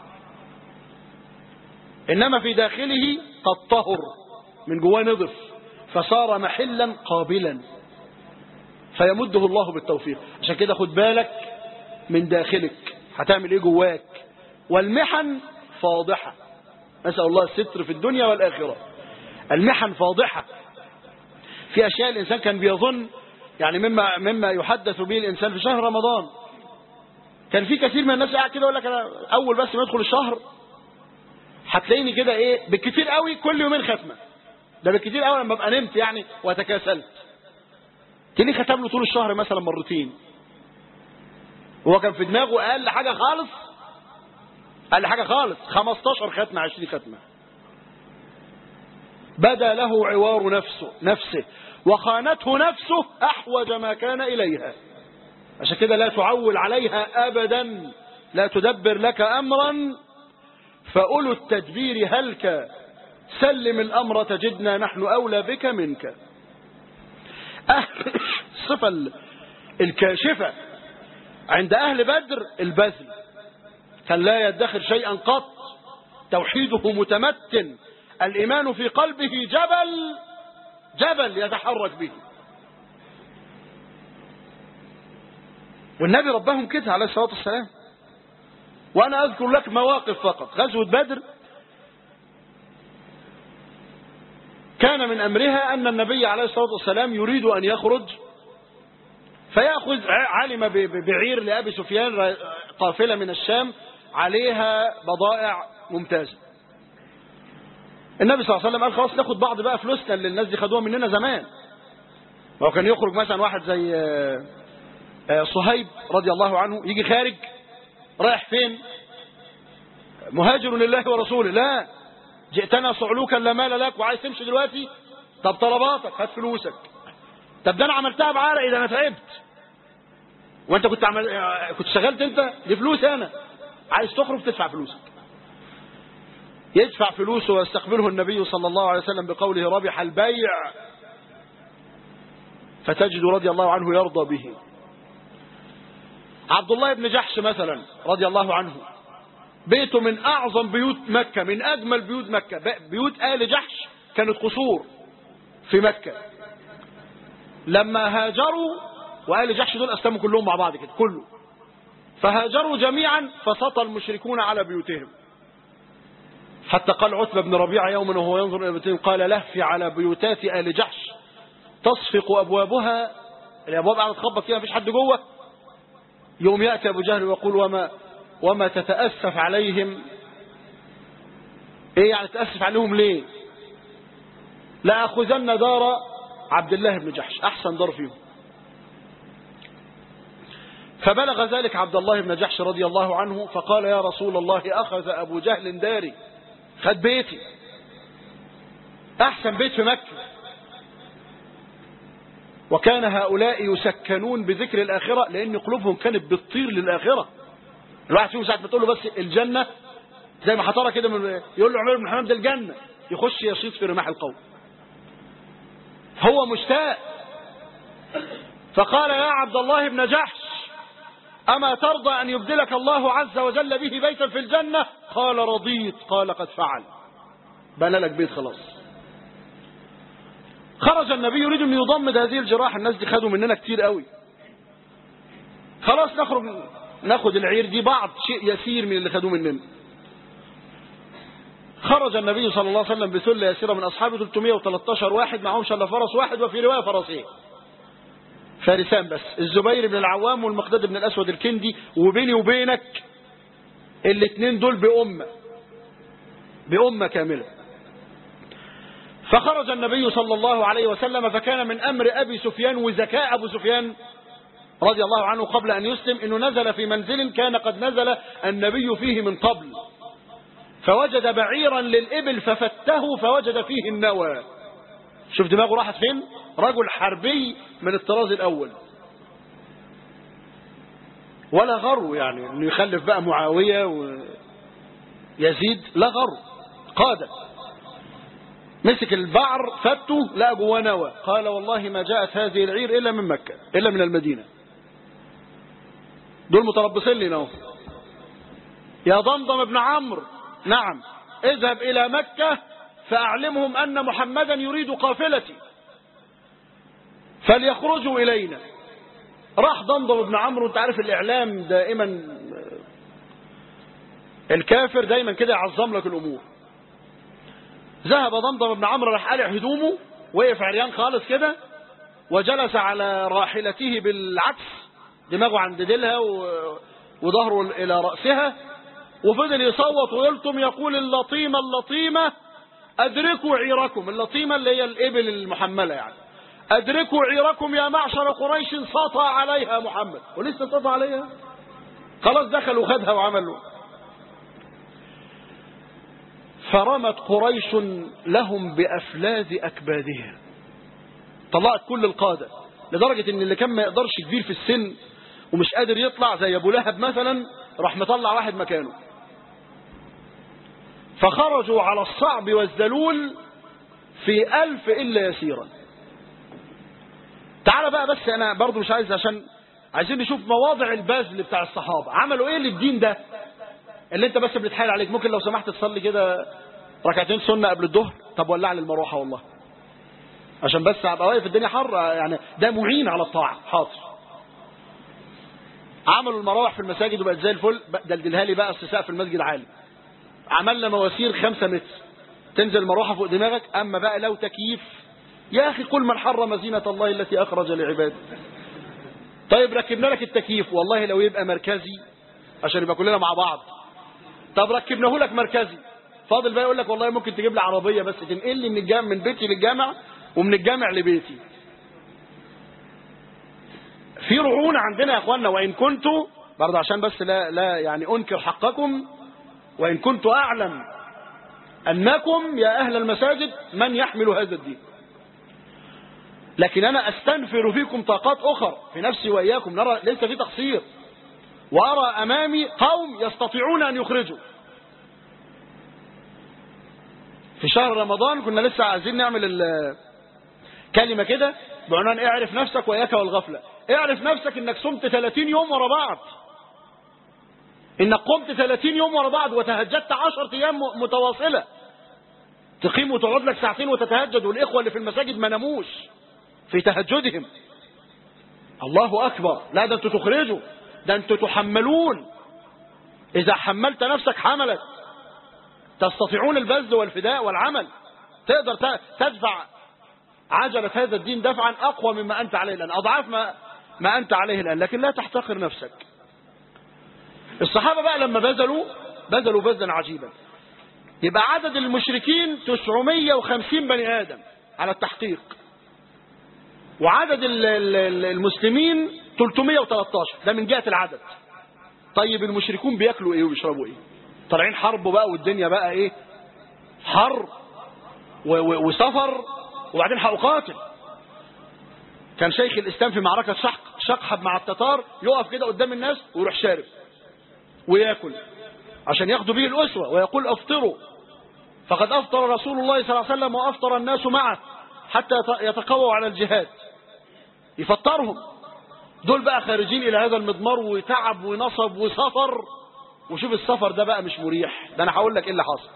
انما في داخله قد طهر من جواه نضف فصار محلا قابلا فيمده الله بالتوفيق عشان كده خد بالك من داخلك هتعمل ايه جواك والمحن فاضحة نسأل الله الستر في الدنيا والآخرة المحن فاضحة في أشياء الإنسان كان بيظن يعني مما مما يحدث به الإنسان في شهر رمضان كان في كثير من الناس قاعد كده يقول لك أنا أول بس ما يدخل الشهر هتلاقيني كده إيه بالكثير قوي كل يومين ختمة ده بالكثير قوي لما ابقى نمت يعني وتكاسلت تلاقيه ختم له طول الشهر مثلا مرتين هو كان في دماغه أقل حاجة خالص قال لي حاجة خالص 15 ختمة 20 ختمة بدا له عوار نفسه نفسه وخانته نفسه أحوج ما كان إليها عشان كده لا تعول عليها أبدا لا تدبر لك أمرا فأولو التدبير هلك سلم الأمر تجدنا نحن أولى بك منك الصفة الكاشفة عند أهل بدر البذل كان لا يدخر شيئا قط توحيده متمتن الإيمان في قلبه جبل جبل يتحرك به والنبي ربهم كده عليه الصلاة والسلام وأنا أذكر لك مواقف فقط غزوة بدر كان من أمرها أن النبي عليه الصلاة والسلام يريد أن يخرج فيأخذ علم بعير لأبي سفيان قافلة من الشام عليها بضائع ممتازة النبي صلى الله عليه وسلم قال خلاص ناخد بعض بقى فلوسنا اللي الناس دي خدوها مننا زمان هو كان يخرج مثلا واحد زي صهيب رضي الله عنه يجي خارج رايح فين مهاجر لله ورسوله لا جئتنا صعلوكا لا مال لك وعايز تمشي دلوقتي طب طلباتك هات فلوسك طب ده انا عملتها بعرقي ده انا تعبت وانت كنت عمل كنت شغلت انت دي فلوس انا عايز تخرج تدفع فلوسك يدفع فلوسه ويستقبله النبي صلى الله عليه وسلم بقوله ربح البيع فتجد رضي الله عنه يرضى به عبد الله بن جحش مثلا رضي الله عنه بيته من أعظم بيوت مكة من أجمل بيوت مكة بيوت آل جحش كانت قصور في مكة لما هاجروا وآل جحش دول أسلموا كلهم مع بعض كده كله فهاجروا جميعا فسطى المشركون على بيوتهم حتى قال عتبة بن ربيعة يوما وهو ينظر إلى بيوتهم قال لهفي على بيوتات آل جحش تصفق أبوابها الأبواب قاعدة تخبط فيها مفيش حد جوه يوم يأتي أبو جهل ويقول وما وما تتأسف عليهم ايه يعني تتأسف عليهم ليه لأخذن دار عبد الله بن جحش أحسن دار فيهم فبلغ ذلك عبد الله بن جحش رضي الله عنه فقال يا رسول الله أخذ أبو جهل داري خد بيتي أحسن بيت في مكة وكان هؤلاء يسكنون بذكر الآخرة لأن قلوبهم كانت بتطير للآخرة الواحد فيهم ساعة ما تقول له بس الجنة زي ما حطرها كده من يقول له عمر بن حمام ده الجنة يخش يشيط في رماح القوم هو مشتاق فقال يا عبد الله بن جحش أما ترضى أن يبدلك الله عز وجل به بيتا في الجنة قال رضيت قال قد فعل بنى لك بيت خلاص خرج النبي يريد أن يضمد هذه الجراح الناس دي خدوا مننا كتير قوي خلاص نخرج ناخد العير دي بعض شيء يسير من اللي خدوه مننا خرج النبي صلى الله عليه وسلم بثلة يسيرة من أصحابه 313 واحد معهم شل فرس واحد وفي رواية فرسين فارسان بس الزبير بن العوام والمقداد بن الأسود الكندي وبيني وبينك الاثنين دول بأمة بأمة كاملة فخرج النبي صلى الله عليه وسلم فكان من أمر أبي سفيان وذكاء أبو سفيان رضي الله عنه قبل أن يسلم أنه نزل في منزل كان قد نزل النبي فيه من قبل فوجد بعيرا للإبل ففته فوجد فيه النوى شوف دماغه راحت فين رجل حربي من الطراز الأول ولا غرو يعني انه يخلف بقى معاوية ويزيد لا غرو قادة مسك البعر فته لا جواه نوى قال والله ما جاءت هذه العير إلا من مكة إلا من المدينة دول متربصين لنا اهو يا ضمضم ابن عمرو نعم اذهب إلى مكة فأعلمهم أن محمدا يريد قافلتي فليخرجوا إلينا راح ضمضم ابن عمرو انت عارف الإعلام دائما الكافر دايما كده يعظم لك الأمور ذهب ضمضم ابن عمرو راح قلع هدومه وقف عريان خالص كده وجلس على راحلته بالعكس دماغه عند ديلها وظهره إلى رأسها وفضل يصوت ويلطم يقول اللطيمة اللطيمة أدركوا عيركم اللطيمة اللي هي الإبل المحملة يعني أدركوا عيركم يا معشر قريش سطى عليها محمد ولسه سطى عليها خلاص دخل وخدها وعملوا فرمت قريش لهم بأفلاذ أكبادها طلعت كل القادة لدرجة ان اللي كان ما يقدرش كبير في السن ومش قادر يطلع زي ابو لهب مثلا راح مطلع واحد مكانه فخرجوا على الصعب والذلول في ألف إلا يسيرا تعال بقى بس أنا برضو مش عايز عشان عايزين نشوف مواضع البذل بتاع الصحابة عملوا إيه للدين ده اللي انت بس بتحايل عليك ممكن لو سمحت تصلي كده ركعتين سنة قبل الظهر طب ولع لي المروحة والله عشان بس ابقى واقف الدنيا حر يعني ده معين على الطاعة حاضر عملوا المراوح في المساجد وبقت زي الفل دلدلها لي بقى سقف المسجد عالي عملنا مواسير خمسة متر تنزل المروحة فوق دماغك أما بقى لو تكييف يا أخي قل من حرم زينة الله التي أخرج لعباده طيب ركبنا لك التكييف والله لو يبقى مركزي عشان يبقى كلنا مع بعض طب ركبناه لك مركزي فاضل بقى يقول لك والله ممكن تجيب لي عربية بس تنقل لي من الجامع من بيتي للجامع ومن الجامع لبيتي في رعونة عندنا يا اخوانا وان كنت برضه عشان بس لا لا يعني انكر حقكم وان كنت اعلم انكم يا اهل المساجد من يحمل هذا الدين لكن انا استنفر فيكم طاقات اخرى في نفسي واياكم نرى ليس في تقصير وارى امامي قوم يستطيعون ان يخرجوا في شهر رمضان كنا لسه عايزين نعمل كلمة كده بعنوان اعرف نفسك وإياك والغفلة اعرف نفسك انك صمت 30 يوم ورا بعض انك قمت 30 يوم ورا بعض وتهجدت 10 ايام متواصلة تقيم وتقعد لك ساعتين وتتهجد والاخوة اللي في المساجد ما ناموش في تهجدهم الله اكبر لا ده انتوا تخرجوا ده انتوا تحملون اذا حملت نفسك حملت تستطيعون البذل والفداء والعمل تقدر تدفع عجلة هذا الدين دفعا أقوى مما أنت عليه الآن أضعاف ما, ما أنت عليه الآن لكن لا تحتقر نفسك الصحابة بقى لما بذلوا بذلوا بذلا عجيبا يبقى عدد المشركين 950 بني آدم على التحقيق وعدد المسلمين 313 ده من جهة العدد طيب المشركون بياكلوا ايه ويشربوا ايه طالعين حرب بقى والدنيا بقى ايه حرب وسفر وبعدين هأقاتل كان شيخ الإسلام في معركة شق شقحب مع التتار يقف كده قدام الناس ويروح شارب وياكل عشان ياخدوا به الأسوة ويقول افطروا فقد أفطر رسول الله صلى الله عليه وسلم وأفطر الناس معه حتى يتقووا على الجهاد يفطرهم دول بقى خارجين إلى هذا المضمار وتعب ونصب وسفر وشوف السفر ده بقى مش مريح ده أنا هقول لك إيه اللي حصل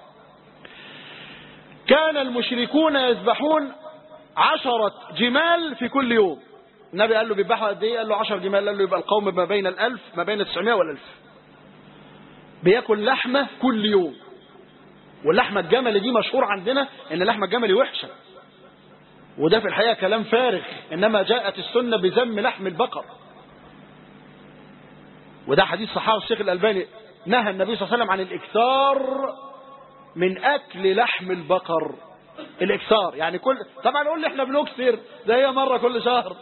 كان المشركون يذبحون عشرة جمال في كل يوم النبي قال له بيذبحوا قد ايه قال له 10 جمال قال له يبقى القوم ما بين الألف ما بين التسعمائة والألف بياكل لحمة كل يوم واللحمة الجمل دي مشهور عندنا ان اللحمة الجمل وحشة وده في الحقيقة كلام فارغ انما جاءت السنة بذم لحم البقر وده حديث صحابه الشيخ الألباني نهى النبي صلى الله عليه وسلم عن الإكثار من أكل لحم البقر الإكثار يعني كل طبعا نقول لي احنا بنكسر ده هي مرة كل شهر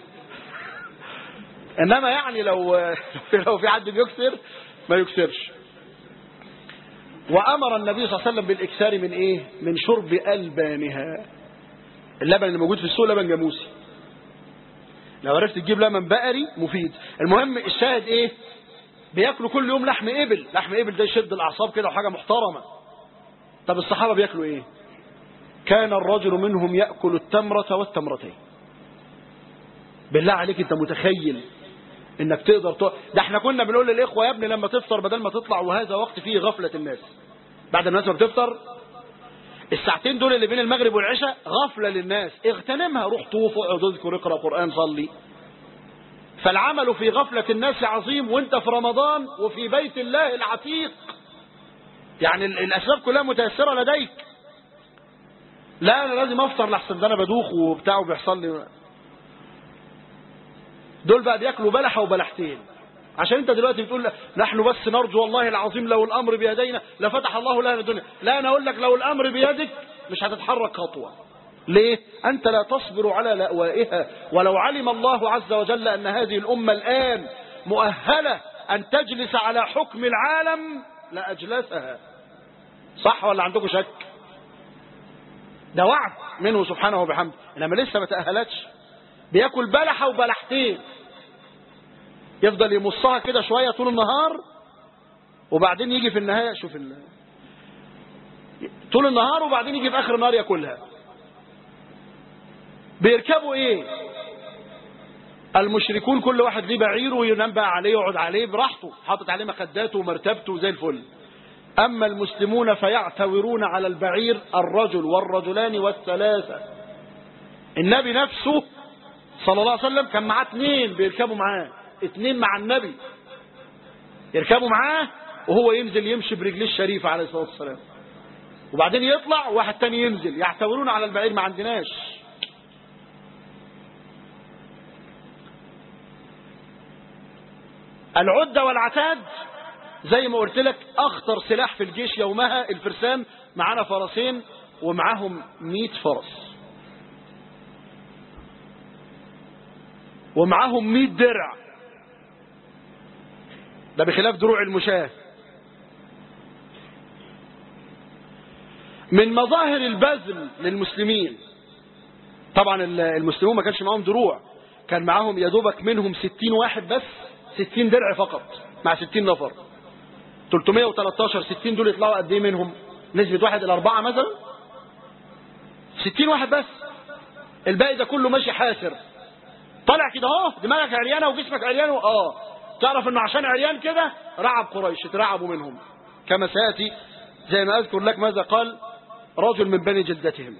إنما يعني لو لو في حد بيكسر ما يكسرش وأمر النبي صلى الله عليه وسلم بالإكثار من إيه من شرب ألبانها اللبن اللي موجود في السوق لبن جاموسي لو عرفت تجيب لبن بقري مفيد المهم الشاهد ايه بياكلوا كل يوم لحم ابل لحم ابل ده يشد الاعصاب كده وحاجه محترمه طب الصحابه بياكلوا ايه كان الرجل منهم ياكل التمره والتمرتين بالله عليك انت متخيل انك تقدر ت... ده احنا كنا بنقول للاخوه يا ابني لما تفطر بدل ما تطلع وهذا وقت فيه غفله الناس بعد الناس ما بتفطر الساعتين دول اللي بين المغرب والعشاء غفلة للناس اغتنمها روح طوف اقعد اذكر اقرا قرآن صلي فالعمل في غفلة الناس عظيم وانت في رمضان وفي بيت الله العتيق يعني الاسباب كلها متيسرة لديك لا انا لازم افطر لحسن ده انا بدوخ وبتاع وبيحصل لي دول بقى بياكلوا بلحة وبلحتين عشان انت دلوقتي بتقول نحن بس نرجو والله العظيم لو الامر بيدينا لفتح الله لنا الدنيا لا انا اقول لك لو الامر بيدك مش هتتحرك خطوه ليه انت لا تصبر على لأوائها ولو علم الله عز وجل ان هذه الامه الان مؤهله ان تجلس على حكم العالم لاجلسها صح ولا عندكم شك ده وعد منه سبحانه وبحمده انما لسه ما تاهلتش بياكل بلحه وبلحتين يفضل يمصها كده شوية طول النهار وبعدين يجي في النهاية شوف ال... طول النهار وبعدين يجي في آخر النهار ياكلها بيركبوا ايه المشركون كل واحد ليه بعيره وينام بقى عليه يقعد عليه براحته حاطط عليه مخداته ومرتبته زي الفل أما المسلمون فيعتورون على البعير الرجل والرجلان والثلاثة النبي نفسه صلى الله عليه وسلم كان معاه اثنين بيركبوا معاه اثنين مع النبي يركبوا معاه وهو ينزل يمشي برجليه الشريفة عليه الصلاة والسلام وبعدين يطلع وواحد تاني ينزل يعتورون على البعير ما عندناش العدة والعتاد زي ما قلت لك أخطر سلاح في الجيش يومها الفرسان معانا فرسين ومعاهم 100 فرس ومعاهم 100 درع ده بخلاف دروع المشاة من مظاهر البذل للمسلمين طبعا المسلمون ما كانش معاهم دروع كان معاهم يا دوبك منهم 60 واحد بس 60 درع فقط مع 60 نفر 313 60 دول يطلعوا قد ايه منهم نسبة واحد الى اربعة مثلا 60 واحد بس الباقي ده كله ماشي حاسر طالع كده اهو دماغك عريانه وجسمك عريان اه تعرف انه عشان عريان كده رعب قريش اترعبوا منهم كما سياتي زي ما اذكر لك ماذا قال رجل من بني جلدتهم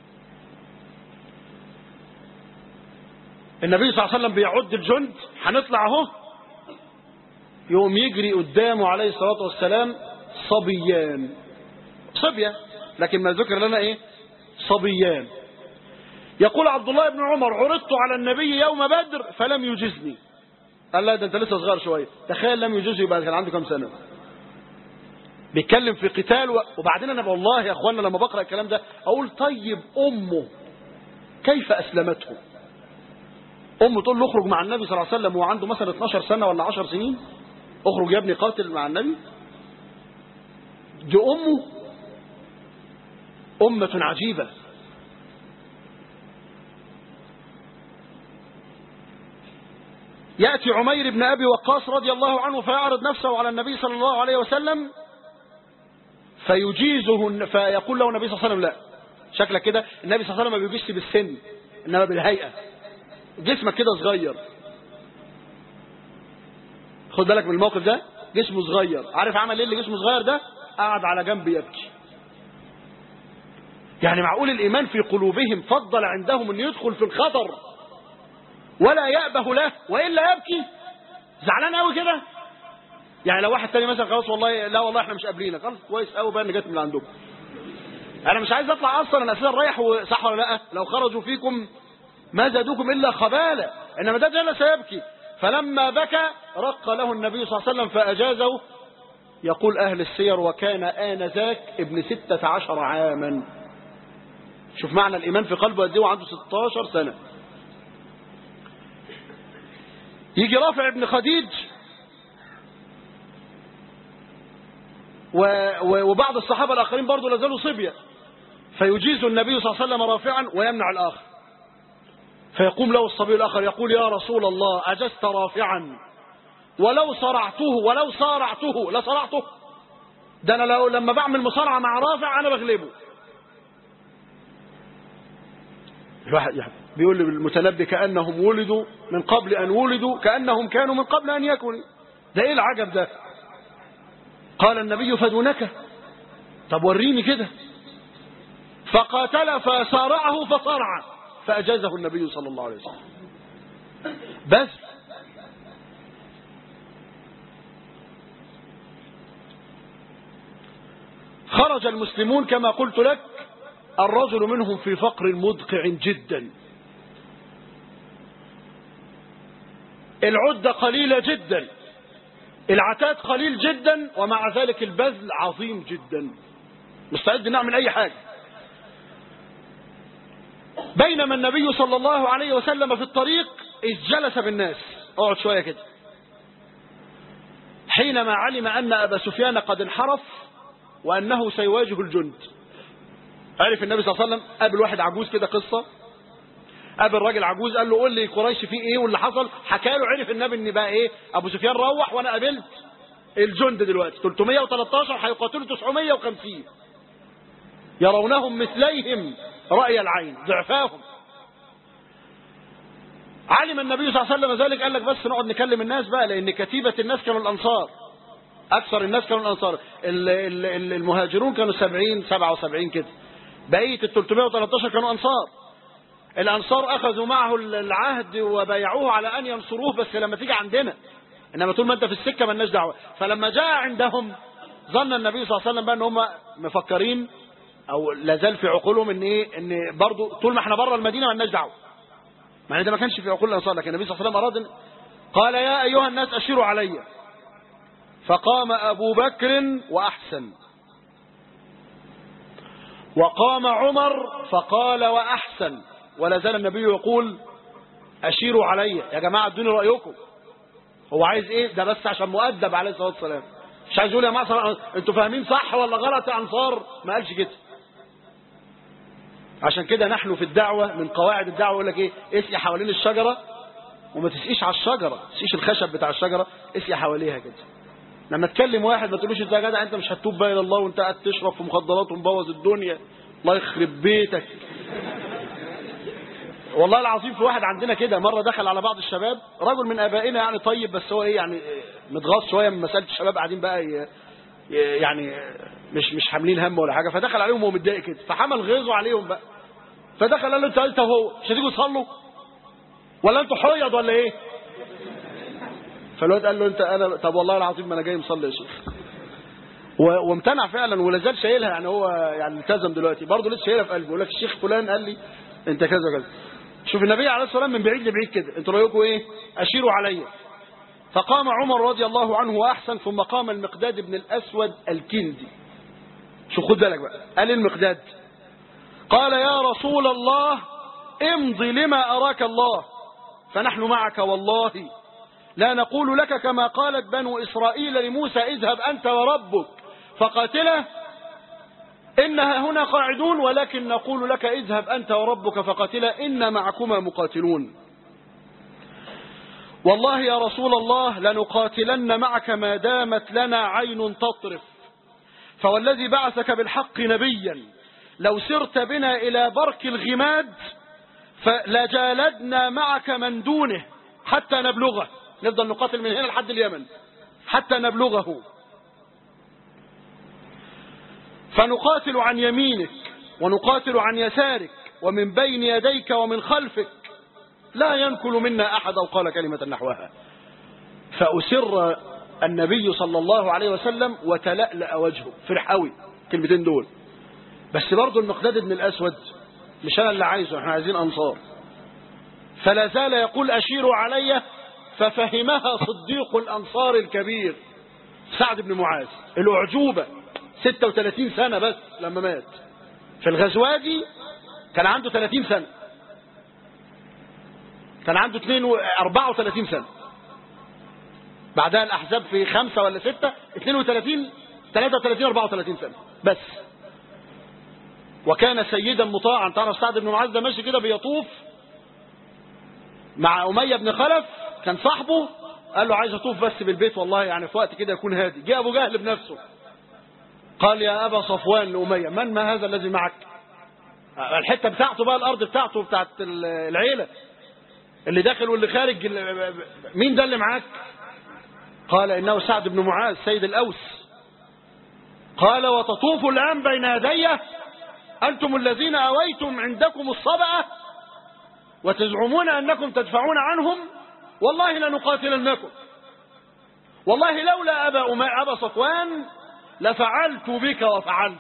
النبي صلى الله عليه وسلم بيعد الجند هنطلع اهو يوم يجري قدامه عليه الصلاة والسلام صبيان صبية لكن ما ذكر لنا ايه صبيان يقول عبد الله بن عمر عرضت على النبي يوم بدر فلم يجزني قال لا ده انت لسه صغير شوية تخيل لم يجزه يبقى كان عنده كام سنة بيتكلم في قتال و... وبعدين انا والله يا اخوانا لما بقرأ الكلام ده اقول طيب امه كيف اسلمته امه تقول له اخرج مع النبي صلى الله عليه وسلم وهو عنده مثلا 12 سنة ولا 10 سنين اخرج يا ابني قاتل مع النبي دي امه امة عجيبة يأتي عمير بن أبي وقاص رضي الله عنه فيعرض نفسه على النبي صلى الله عليه وسلم فيجيزه فيقول له النبي صلى الله عليه وسلم لا شكلك كده النبي صلى الله عليه وسلم ما بيجيش بالسن إنما بالهيئة جسمك كده صغير خد بالك من الموقف ده جسمه صغير عارف عمل ايه اللي جسمه صغير ده قعد على جنب يبكي يعني معقول الإيمان في قلوبهم فضل عندهم أن يدخل في الخطر ولا يأبه له وإلا يبكي زعلان قوي كده يعني لو واحد تاني مثلا خلاص والله لا والله احنا مش قابلينك خلاص كويس قوي بقى ان جت من عندكم انا مش عايز اطلع اصلا انا اساسا رايح صح ولا لا لو خرجوا فيكم ما زادوكم الا خباله انما ده جلس يبكي فلما بكى رق له النبي صلى الله عليه وسلم فاجازه يقول اهل السير وكان انذاك ابن ستة عشر عاما شوف معنى الايمان في قلبه قد ايه وعنده 16 سنه يجي رافع ابن خديج و و وبعض الصحابة الآخرين برضو لازالوا صبية فيجيز النبي صلى الله عليه وسلم رافعا ويمنع الآخر فيقوم له الصبي الآخر يقول يا رسول الله أجزت رافعا ولو صرعته ولو صارعته لصرعته ده أنا لو لما بعمل مصارعة مع رافع أنا بغلبه الواحد يعني بيقول للمتنبي كأنهم ولدوا من قبل أن ولدوا كأنهم كانوا من قبل أن يكونوا ده إيه العجب ده قال النبي فدونك طب وريني كده فقاتل فصارعه فصارع فأجازه النبي صلى الله عليه وسلم بس خرج المسلمون كما قلت لك الرجل منهم في فقر مدقع جدا العدة قليلة جدا العتاد قليل جدا ومع ذلك البذل عظيم جدا مستعد نعمل أي حاجة بينما النبي صلى الله عليه وسلم في الطريق إذ جلس بالناس اقعد شوية كده حينما علم أن أبا سفيان قد انحرف وأنه سيواجه الجند عرف النبي صلى الله عليه وسلم قابل واحد عجوز كده قصة قابل راجل عجوز قال له قول لي قريش فيه ايه واللي حصل حكى له عرف النبي ان بقى ايه ابو سفيان روح وانا قابلت الجند دلوقتي 313 هيقاتلوا 950 يرونهم مثليهم رأي العين ضعفاهم علم النبي صلى الله عليه وسلم ذلك قال لك بس نقعد نكلم الناس بقى لان كتيبة الناس كانوا الانصار اكثر الناس كانوا الانصار ال- ال- ال- المهاجرون كانوا 70 77 كده بقيه ال 313 كانوا انصار الانصار اخذوا معه العهد وبايعوه على ان ينصروه بس لما تيجي عندنا انما طول ما انت في السكه مالناش دعوه فلما جاء عندهم ظن النبي صلى الله عليه وسلم بقى ان هم مفكرين او لا زال في عقولهم ان ايه ان برضه طول ما احنا بره المدينه مالناش دعوه مع ان ده ما كانش في عقول الانصار لكن النبي صلى الله عليه وسلم اراد إن- قال يا ايها الناس اشيروا علي فقام ابو بكر واحسن وقام عمر فقال واحسن ولا زال النبي يقول اشيروا علي يا جماعه ادوني رايكم هو عايز ايه ده بس عشان مؤدب عليه الصلاه والسلام مش عايز يقول يا معصر انتوا فاهمين صح ولا غلط يا انصار ما قالش كده عشان كده نحن في الدعوه من قواعد الدعوه يقول لك ايه اسقي حوالين الشجره وما تسقيش على الشجره ما تسقيش الخشب بتاع الشجره اسقي حواليها كده لما تكلم واحد ما تقولوش انت يا جدع انت مش هتتوب بقى الى الله وانت قاعد تشرب في مخدرات ومبوظ الدنيا الله يخرب بيتك والله العظيم في واحد عندنا كده مرة دخل على بعض الشباب رجل من آبائنا يعني طيب بس هو إيه يعني متغاظ شوية من مسألة الشباب قاعدين بقى ي- ي- يعني مش مش حاملين هم ولا حاجة فدخل عليهم وهو متضايق كده فحمل غيظه عليهم بقى فدخل قال له أنت أنت وهو مش هتيجوا تصلوا ولا أنتوا حيض ولا إيه؟ فالواد قال له أنت أنا طب والله العظيم ما أنا جاي مصلي يا شيخ و- وامتنع فعلا ولا زال شايلها يعني هو يعني التزم دلوقتي برضه لسه شايلها في قلبه يقول لك الشيخ فلان قال لي انت كذا كذا شوف النبي عليه الصلاه والسلام من بعيد لبعيد كده انتوا رايكم ايه اشيروا عليا فقام عمر رضي الله عنه واحسن ثم قام المقداد بن الاسود الكندي شوف خد بالك بقى قال المقداد قال يا رسول الله امضي لما اراك الله فنحن معك والله لا نقول لك كما قالت بنو إسرائيل لموسى اذهب أنت وربك فقاتله إنها هنا قاعدون ولكن نقول لك اذهب أنت وربك فقاتلا إن معكما مقاتلون والله يا رسول الله لنقاتلن معك ما دامت لنا عين تطرف فوالذي بعثك بالحق نبيا لو سرت بنا إلى برك الغماد فلجالدنا معك من دونه حتى نبلغه نفضل نقاتل من هنا لحد اليمن حتى نبلغه فنقاتل عن يمينك ونقاتل عن يسارك ومن بين يديك ومن خلفك لا ينكل منا أحد أو قال كلمة نحوها فأسر النبي صلى الله عليه وسلم وتلألأ وجهه فرح قوي كلمتين دول بس برضه المقداد بن الأسود مش أنا اللي عايزه احنا عايزين أنصار فلا زال يقول أشيروا علي ففهمها صديق الأنصار الكبير سعد بن معاذ الأعجوبة 36 سنة بس لما مات في الغزوة دي كان عنده 30 سنة كان عنده 2 34 سنة بعدها الأحزاب في خمسة ولا ستة 32 33 34 سنة بس وكان سيدا مطاعا تعرف سعد بن معاذ ده ماشي كده بيطوف مع أمية بن خلف كان صاحبه قال له عايز اطوف بس بالبيت والله يعني في وقت كده يكون هادي جاء ابو جهل بنفسه قال يا ابا صفوان لاميه من ما هذا الذي معك الحته بتاعته بقى الارض بتاعته بتاعت العيله اللي داخل واللي خارج مين ده اللي معاك قال انه سعد بن معاذ سيد الاوس قال وتطوف الان بين يدي انتم الذين اويتم عندكم الصبأه وتزعمون انكم تدفعون عنهم والله لنقاتلنكم والله لولا أبا, أم... أبا صفوان لفعلت بك وفعلت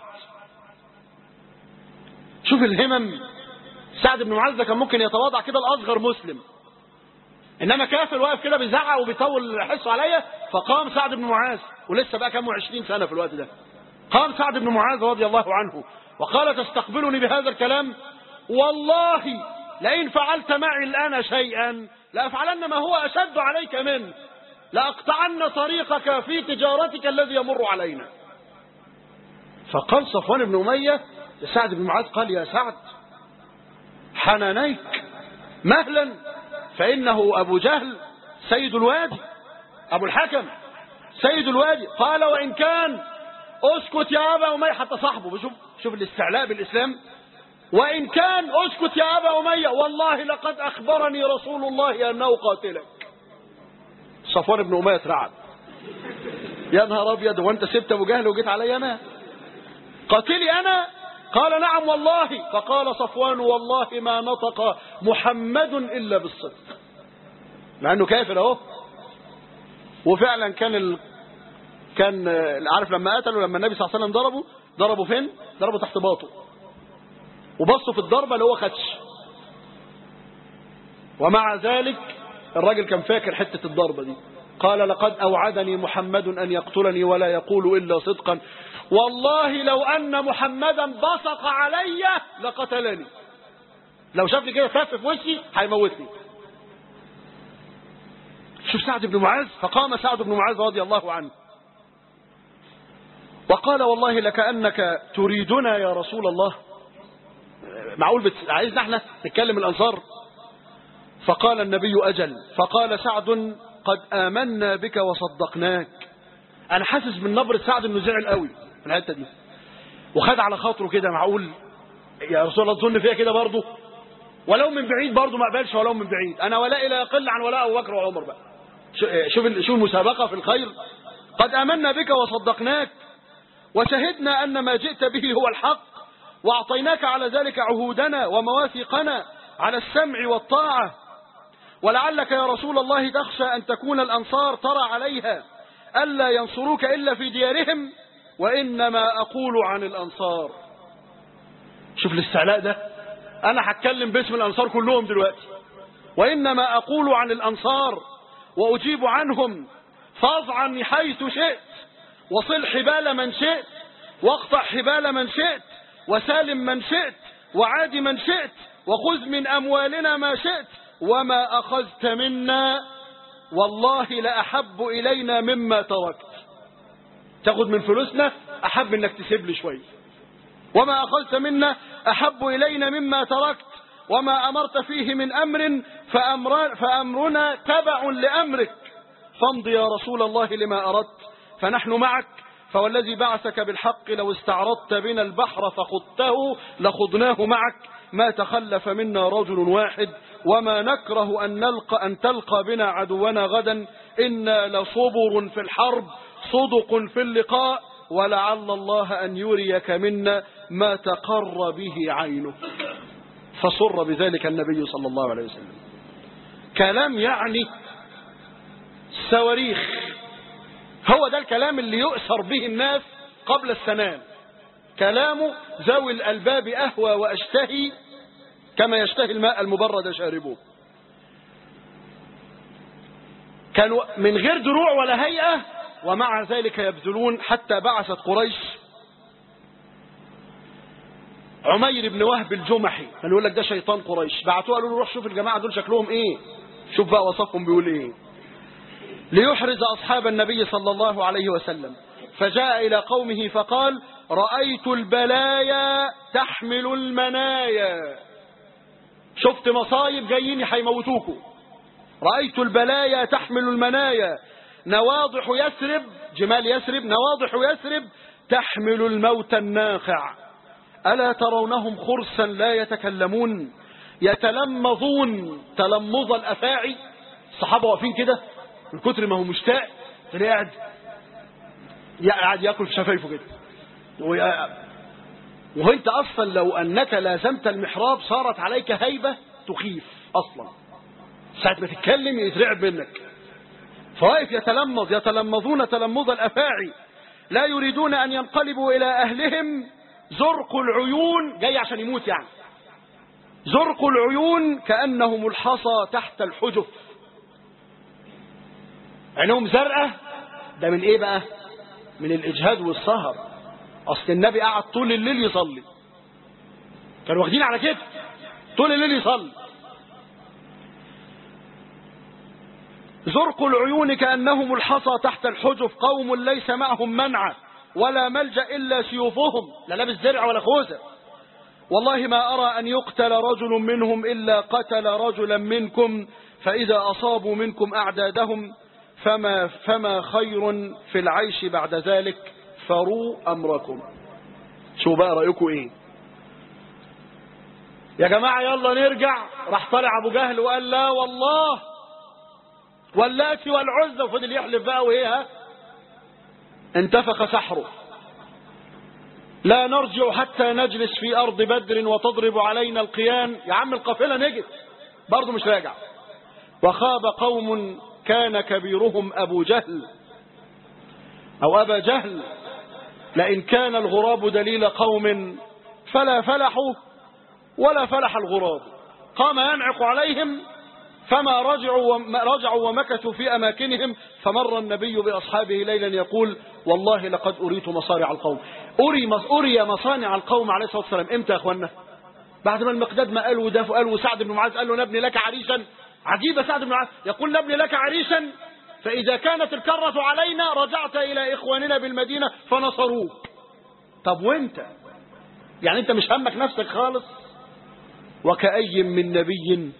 شوف الهمم سعد بن معاذ ده كان ممكن يتواضع كده الأصغر مسلم إنما كافر واقف كده بيزعق وبيطول حسه عليا فقام سعد بن معاذ ولسه بقى كام وعشرين سنة في الوقت ده قام سعد بن معاذ رضي الله عنه وقال تستقبلني بهذا الكلام والله لئن فعلت معي الآن شيئا لأفعلن ما هو أشد عليك منه لأقطعن طريقك في تجارتك الذي يمر علينا فقال صفوان بن أمية لسعد بن معاذ قال يا سعد حنانيك مهلا فإنه أبو جهل سيد الوادي أبو الحكم سيد الوادي قال وإن كان اسكت يا أبا أمية حتى صاحبه شوف شوف الاستعلاء بالإسلام وإن كان اسكت يا أبا أمية والله لقد أخبرني رسول الله أنه قاتلك صفوان بن أمية اترعب يا نهار أبيض وأنت سبت أبو جهل وجيت علي أنا قاتلي أنا قال نعم والله فقال صفوان والله ما نطق محمد إلا بالصدق مع أنه كافر أهو وفعلا كان ال... كان عارف لما قتلوا لما النبي صلى الله عليه وسلم ضربه ضربه فين ضربه تحت باطه وبصوا في الضربة اللي هو خدش ومع ذلك الراجل كان فاكر حتة الضربة دي قال لقد أوعدني محمد أن يقتلني ولا يقول إلا صدقا والله لو أن محمدا بصق علي لقتلني لو شافني كده تف في وشي هيموتني شوف سعد بن معاذ فقام سعد بن معاذ رضي الله عنه وقال والله لكأنك تريدنا يا رسول الله معقول بت... عايزنا احنا نتكلم الأنصار فقال النبي أجل فقال سعد قد آمنا بك وصدقناك أنا حاسس من نبرة سعد إنه زعل قوي في الحتة دي وخد على خاطره كده معقول يا رسول الله تظن فيها كده برضه ولو من بعيد برضه ما قبلش ولو من بعيد أنا ولا لا يقل عن ولاء أبو بكر وعمر بقى شوف شوف المسابقة في الخير قد آمنا بك وصدقناك وشهدنا أن ما جئت به هو الحق وأعطيناك على ذلك عهودنا ومواثيقنا على السمع والطاعة ولعلك يا رسول الله تخشى أن تكون الأنصار ترى عليها ألا ينصروك إلا في ديارهم وإنما أقول عن الأنصار شوف الاستعلاء ده أنا هتكلم باسم الأنصار كلهم دلوقتي وإنما أقول عن الأنصار وأجيب عنهم فاض حيث شئت وصل حبال من شئت واقطع حبال من شئت وسالم من شئت وعاد من شئت وخذ من أموالنا ما شئت وما أخذت منا والله لأحب إلينا مما تركت تاخد من فلوسنا أحب أنك تسيب لي شوية وما أخذت منا أحب إلينا مما تركت وما أمرت فيه من أمر فأمر فأمرنا تبع لأمرك فامض يا رسول الله لما أردت فنحن معك فوالذي بعثك بالحق لو استعرضت بنا البحر فخضته لخضناه معك ما تخلف منا رجل واحد وما نكره أن نلقى أن تلقى بنا عدونا غدا إنا لصبر في الحرب صدق في اللقاء ولعل الله أن يريك منا ما تقر به عينك فصر بذلك النبي صلى الله عليه وسلم كلام يعني صواريخ هو ده الكلام اللي يؤثر به الناس قبل السنام كلام ذوي الألباب أهوى وأشتهي كما يشتهي الماء المبرد شاربه كانوا من غير دروع ولا هيئة ومع ذلك يبذلون حتى بعثت قريش عمير بن وهب الجمحي كان يقول لك ده شيطان قريش بعتوه قالوا له روح شوف الجماعة دول شكلهم ايه شوف بقى وصفهم بيقول ايه ليحرز أصحاب النبي صلى الله عليه وسلم فجاء إلى قومه فقال رأيت البلايا تحمل المنايا شفت مصايب جايين هيموتوكوا رأيت البلايا تحمل المنايا نواضح يسرب جمال يسرب نواضح يسرب تحمل الموت الناخع ألا ترونهم خرسا لا يتكلمون يتلمظون تلمظ الأفاعي الصحابة واقفين كده من كتر ما هو مشتاق تلاقيه قاعد قاعد ياكل في شفايفه كده وانت اصلا لو انك لازمت المحراب صارت عليك هيبه تخيف اصلا ساعه ما تتكلم يترعب منك فواقف يتلمظ يتلمظون تلمظ الافاعي لا يريدون ان ينقلبوا الى اهلهم زرق العيون جاي عشان يموت يعني زرق العيون كانهم الحصى تحت الحجف عينهم زرقاء ده من ايه بقى من الاجهاد والسهر اصل النبي قعد طول الليل يصلي كانوا واخدين على كده طول الليل يصلي زرق العيون كأنهم الحصى تحت الحجف قوم ليس معهم منع ولا ملجأ إلا سيوفهم لا لابس درع ولا خوذة والله ما أرى أن يقتل رجل منهم إلا قتل رجلا منكم فإذا أصابوا منكم أعدادهم فما, فما خير في العيش بعد ذلك فروا أمركم شو بقى رأيكم إيه يا جماعة يلا نرجع راح طلع أبو جهل وقال لا والله واللات والعزة وفضل يحلف بقى وإيه ها انتفخ سحره لا نرجع حتى نجلس في أرض بدر وتضرب علينا القيان يا عم القافلة نجت برضه مش راجع وخاب قوم كان كبيرهم أبو جهل أو أبا جهل لئن كان الغراب دليل قوم فلا فلحوا ولا فلح الغراب قام ينعق عليهم فما رجعوا رجعوا ومكثوا في أماكنهم فمر النبي بأصحابه ليلا يقول والله لقد أريت مصارع القوم أري, أري مصانع القوم عليه الصلاة والسلام إمتى يا أخوانا بعد ما المقداد ما قال وده قال وسعد بن معاذ قال له نبني لك عريشا عجيب سعد بن معاذ يقول نبني لك عريشا فإذا كانت الكرة علينا رجعت إلى إخواننا بالمدينة فنصروك طب وانت يعني انت مش همك نفسك خالص وكأي من نبي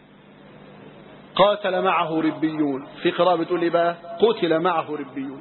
قاتل معه ربيون في قراءة بتقول لي بقى قتل معه ربيون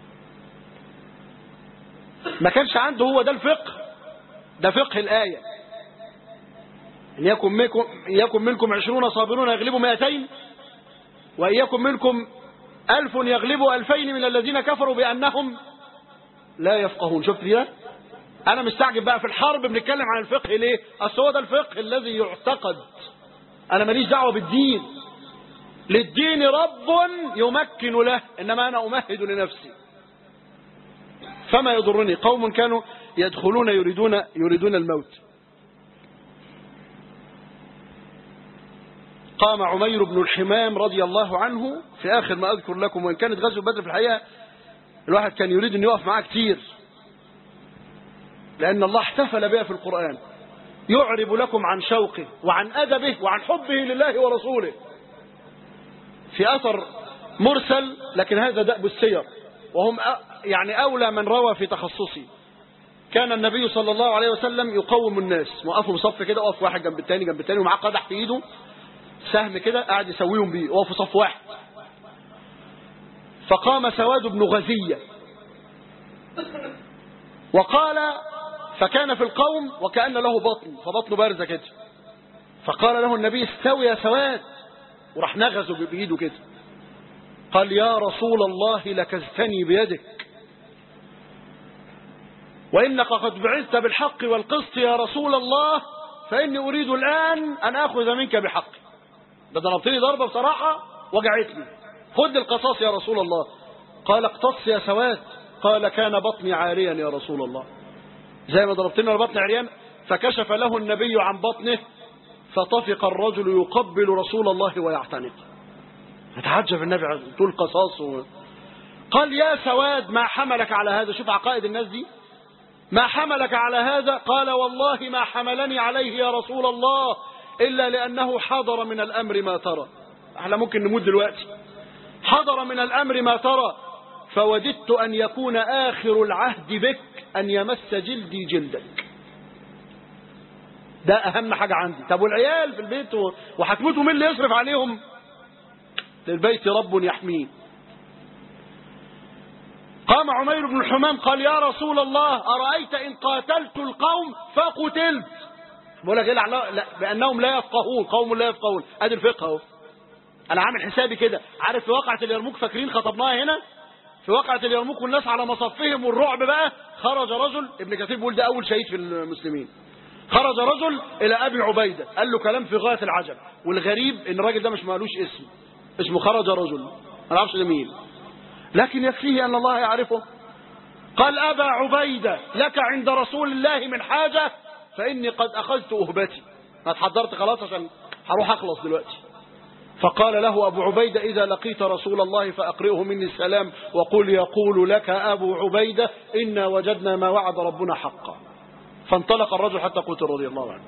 ما كانش عنده هو ده الفقه ده فقه الآية إن يكن منكم, يكن منكم عشرون صابرون يغلبوا مئتين وإن يكن منكم ألف يغلبوا ألفين من الذين كفروا بأنهم لا يفقهون شفت ده أنا مستعجب بقى في الحرب بنتكلم عن الفقه ليه أصل هو ده الفقه الذي يعتقد أنا ماليش دعوة بالدين للدين رب يمكن له إنما أنا أمهد لنفسي فما يضرني قوم كانوا يدخلون يريدون يريدون الموت قام عمير بن الحمام رضي الله عنه في آخر ما أذكر لكم وإن كانت غزوة بدر في الحقيقة الواحد كان يريد أن يقف معاه كتير لأن الله احتفل بها في القرآن يعرب لكم عن شوقه وعن أدبه وعن حبه لله ورسوله في أثر مرسل لكن هذا دأب السير وهم يعني أولى من روى في تخصصه كان النبي صلى الله عليه وسلم يقوم الناس موقفهم صف كده وقف واحد جنب التاني جنب التاني ومعاه قدح في ايده سهم كده قاعد يسويهم بيه وقفوا صف واحد فقام سواد بن غزية وقال فكان في القوم وكأن له بطن فبطنه بارزة كده فقال له النبي استوي يا سواد وراح نغزه بإيده كده قال يا رسول الله لكزتني بيدك وإنك قد بعثت بالحق والقسط يا رسول الله فإني أريد الآن أن أخذ منك بحقي ده ضربتني ضربة بصراحة وجعتني خذ القصاص يا رسول الله قال اقتص يا سواد قال كان بطني عاريا يا رسول الله زي ما ضربتني على بطن عريان فكشف له النبي عن بطنه فطفق الرجل يقبل رسول الله ويعتنق اتعجب النبي طول قصاص و... قال يا سواد ما حملك على هذا شوف عقائد الناس دي ما حملك على هذا قال والله ما حملني عليه يا رسول الله إلا لأنه حضر من الأمر ما ترى احنا ممكن نموت دلوقتي حضر من الأمر ما ترى فوددت أن يكون آخر العهد بك أن يمس جلدي جلدك ده أهم حاجة عندي طب والعيال في البيت وهتموتوا مين اللي يصرف عليهم للبيت رب يحميه قام عمير بن الحمام قال يا رسول الله أرأيت إن قاتلت القوم فقتلت بقول لك لا بأنهم لا يفقهون قوم لا يفقهون ادي الفقه اهو انا عامل حسابي كده عارف في واقعة اليرموك فاكرين خطبناها هنا في واقعة اليرموك والناس على مصفهم والرعب بقى خرج رجل ابن كثير بيقول ده اول شهيد في المسلمين خرج رجل الى ابي عبيدة قال له كلام في غاية العجب والغريب ان الراجل ده مش مالوش اسم اسمه خرج رجل ما نعرفش ده مين لكن يكفيه ان الله يعرفه قال ابا عبيدة لك عند رسول الله من حاجة فاني قد اخذت اهبتي انا اتحضرت خلاص عشان هروح اخلص دلوقتي فقال له أبو عبيدة إذا لقيت رسول الله فأقرئه مني السلام وقل يقول لك أبو عبيدة إنا وجدنا ما وعد ربنا حقا فانطلق الرجل حتى قتل رضي الله عنه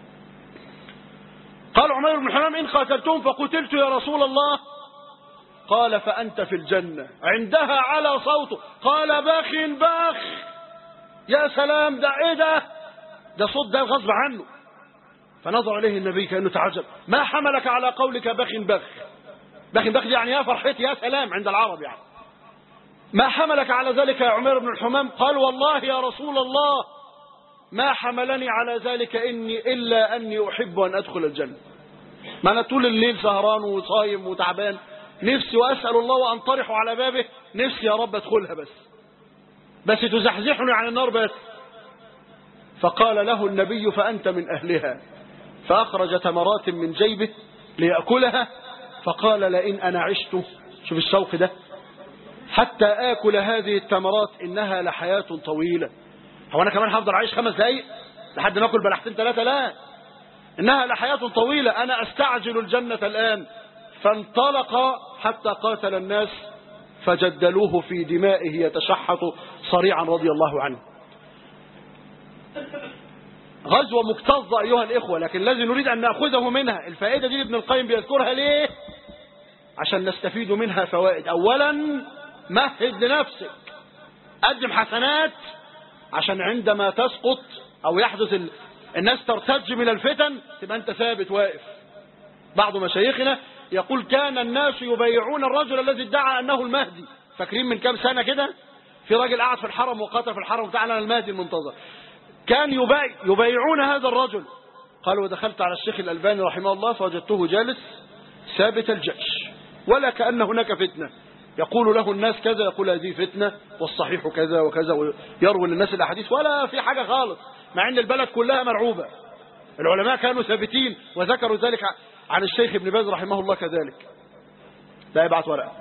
قال عمير بن حمام إن قاتلتم فقتلت يا رسول الله قال فأنت في الجنة عندها على صوته قال باخ باخ يا سلام ده ايه ده ده صوت ده غصب عنه فنظر إليه النبي كأنه تعجب ما حملك على قولك بخ بخ بخ بخ دي يعني يا فرحتي يا سلام عند العرب يعني ما حملك على ذلك يا عمير بن الحمام قال والله يا رسول الله ما حملني على ذلك إني إلا أني أحب أن أدخل الجنة ما أنا طول الليل سهران وصايم وتعبان نفسي وأسأل الله وأنطرح على بابه نفسي يا رب أدخلها بس بس تزحزحني عن النار بس فقال له النبي فأنت من أهلها فأخرج تمرات من جيبه ليأكلها فقال لئن أنا عشت شوف الشوق ده حتى آكل هذه التمرات إنها لحياة طويلة هو أنا كمان هفضل عايش خمس دقايق لحد ما أكل بلحتين ثلاثة لا إنها لحياة طويلة أنا أستعجل الجنة الآن فانطلق حتى قاتل الناس فجدلوه في دمائه يتشحط صريعا رضي الله عنه غزوة مكتظة أيها الإخوة لكن الذي نريد أن نأخذه منها الفائدة دي ابن القيم بيذكرها ليه عشان نستفيد منها فوائد أولا مهد لنفسك قدم حسنات عشان عندما تسقط أو يحدث ال... الناس ترتج من الفتن تبقى أنت ثابت واقف بعض مشايخنا يقول كان الناس يبايعون الرجل الذي ادعى أنه المهدي فاكرين من كام سنة كده في راجل قاعد في الحرم وقاتل في الحرم بتاعنا المهدي المنتظر كان يبايع يبايعون هذا الرجل قال ودخلت على الشيخ الألباني رحمه الله فوجدته جالس ثابت الجأش ولا كأن هناك فتنة يقول له الناس كذا يقول هذه فتنة والصحيح كذا وكذا ويروي للناس الأحاديث ولا في حاجة خالص مع أن البلد كلها مرعوبة العلماء كانوا ثابتين وذكروا ذلك عن الشيخ ابن باز رحمه الله كذلك لا يبعث ورقة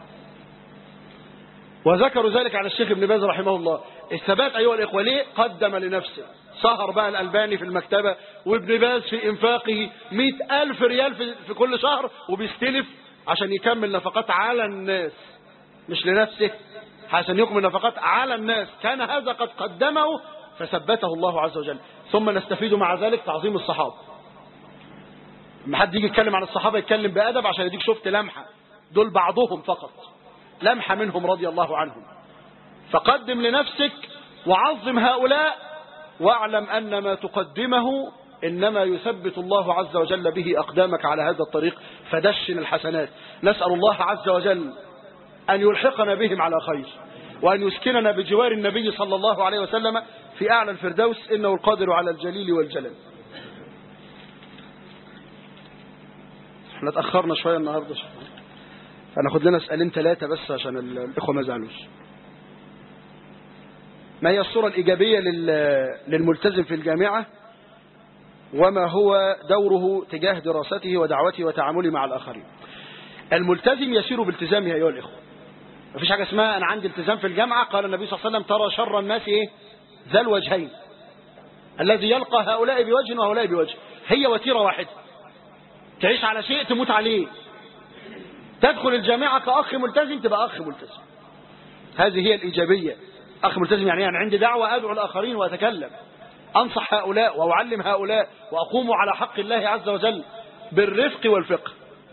وذكروا ذلك عن الشيخ ابن باز رحمه الله الثبات أيها الإخوة ليه قدم لنفسه سهر بقى الألباني في المكتبة وابن باز في إنفاقه مئة ألف ريال في, في كل شهر وبيستلف عشان يكمل نفقات على الناس مش لنفسه عشان يكمل نفقات على الناس كان هذا قد قدمه فثبته الله عز وجل ثم نستفيد مع ذلك تعظيم الصحابة لما حد يجي يتكلم عن الصحابة يتكلم بأدب عشان يديك شفت لمحة دول بعضهم فقط لمحة منهم رضي الله عنهم فقدم لنفسك وعظم هؤلاء واعلم أن ما تقدمه إنما يثبت الله عز وجل به أقدامك على هذا الطريق فدشن الحسنات نسأل الله عز وجل أن يلحقنا بهم على خير وأن يسكننا بجوار النبي صلى الله عليه وسلم في أعلى الفردوس إنه القادر على الجليل والجلال احنا اتأخرنا شوية النهاردة هناخد لنا سؤالين ثلاثة بس عشان الإخوة ما زعلوش ما هي الصورة الإيجابية للملتزم في الجامعة وما هو دوره تجاه دراسته ودعوته وتعامله مع الآخرين الملتزم يسير بالتزامه أيها الإخوة مفيش حاجة اسمها أنا عندي التزام في الجامعة قال النبي صلى الله عليه وسلم ترى شر الناس إيه ذا الوجهين الذي يلقى هؤلاء بوجه وهؤلاء بوجه هي وتيرة واحدة تعيش على شيء تموت عليه تدخل الجامعة كأخ ملتزم تبقى أخ ملتزم هذه هي الإيجابية أخ ملتزم يعني يعني عندي دعوة أدعو الآخرين وأتكلم أنصح هؤلاء وأعلم هؤلاء وأقوم على حق الله عز وجل بالرفق والفقه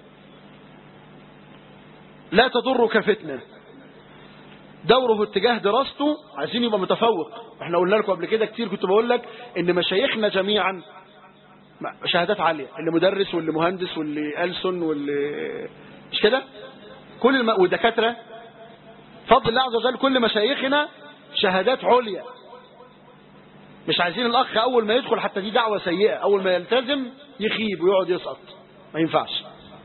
لا تضرك فتنة دوره اتجاه دراسته عايزين يبقى متفوق احنا قلنا لكم قبل كده كتير كنت بقول لك ان مشايخنا جميعا شهادات عالية اللي مدرس واللي مهندس واللي ألسن واللي مش كده كل الم... والدكاترة فضل الله عز وجل كل مشايخنا شهادات عليا مش عايزين الأخ أول ما يدخل حتى دي دعوة سيئة أول ما يلتزم يخيب ويقعد يسقط ما ينفعش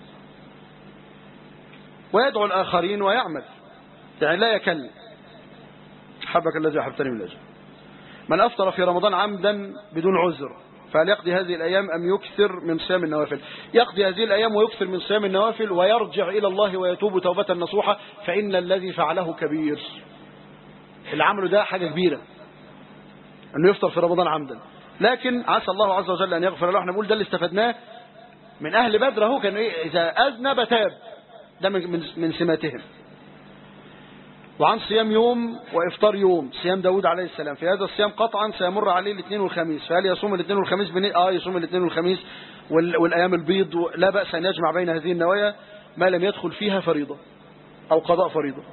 ويدعو الآخرين ويعمل يعني لا يكل حبك الذي أحبتني من أجل من أفطر في رمضان عمدا بدون عذر فهل يقضي هذه الأيام أم يكثر من صيام النوافل يقضي هذه الأيام ويكثر من صيام النوافل ويرجع إلى الله ويتوب توبة نصوحة فإن الذي فعله كبير العمل ده حاجة كبيرة أنه يفطر في رمضان عمدا لكن عسى الله عز وجل أن يغفر له احنا بنقول ده اللي استفدناه من أهل بدر هو كان إيه إذا أذنب تاب ده من, من سماتهم وعن صيام يوم وإفطار يوم صيام داود عليه السلام في هذا الصيام قطعا سيمر عليه الاثنين والخميس فهل يصوم الاثنين والخميس بني... آه يصوم الاثنين والخميس وال... والأيام البيض و... لا بأس أن يجمع بين هذه النوايا ما لم يدخل فيها فريضة أو قضاء فريضة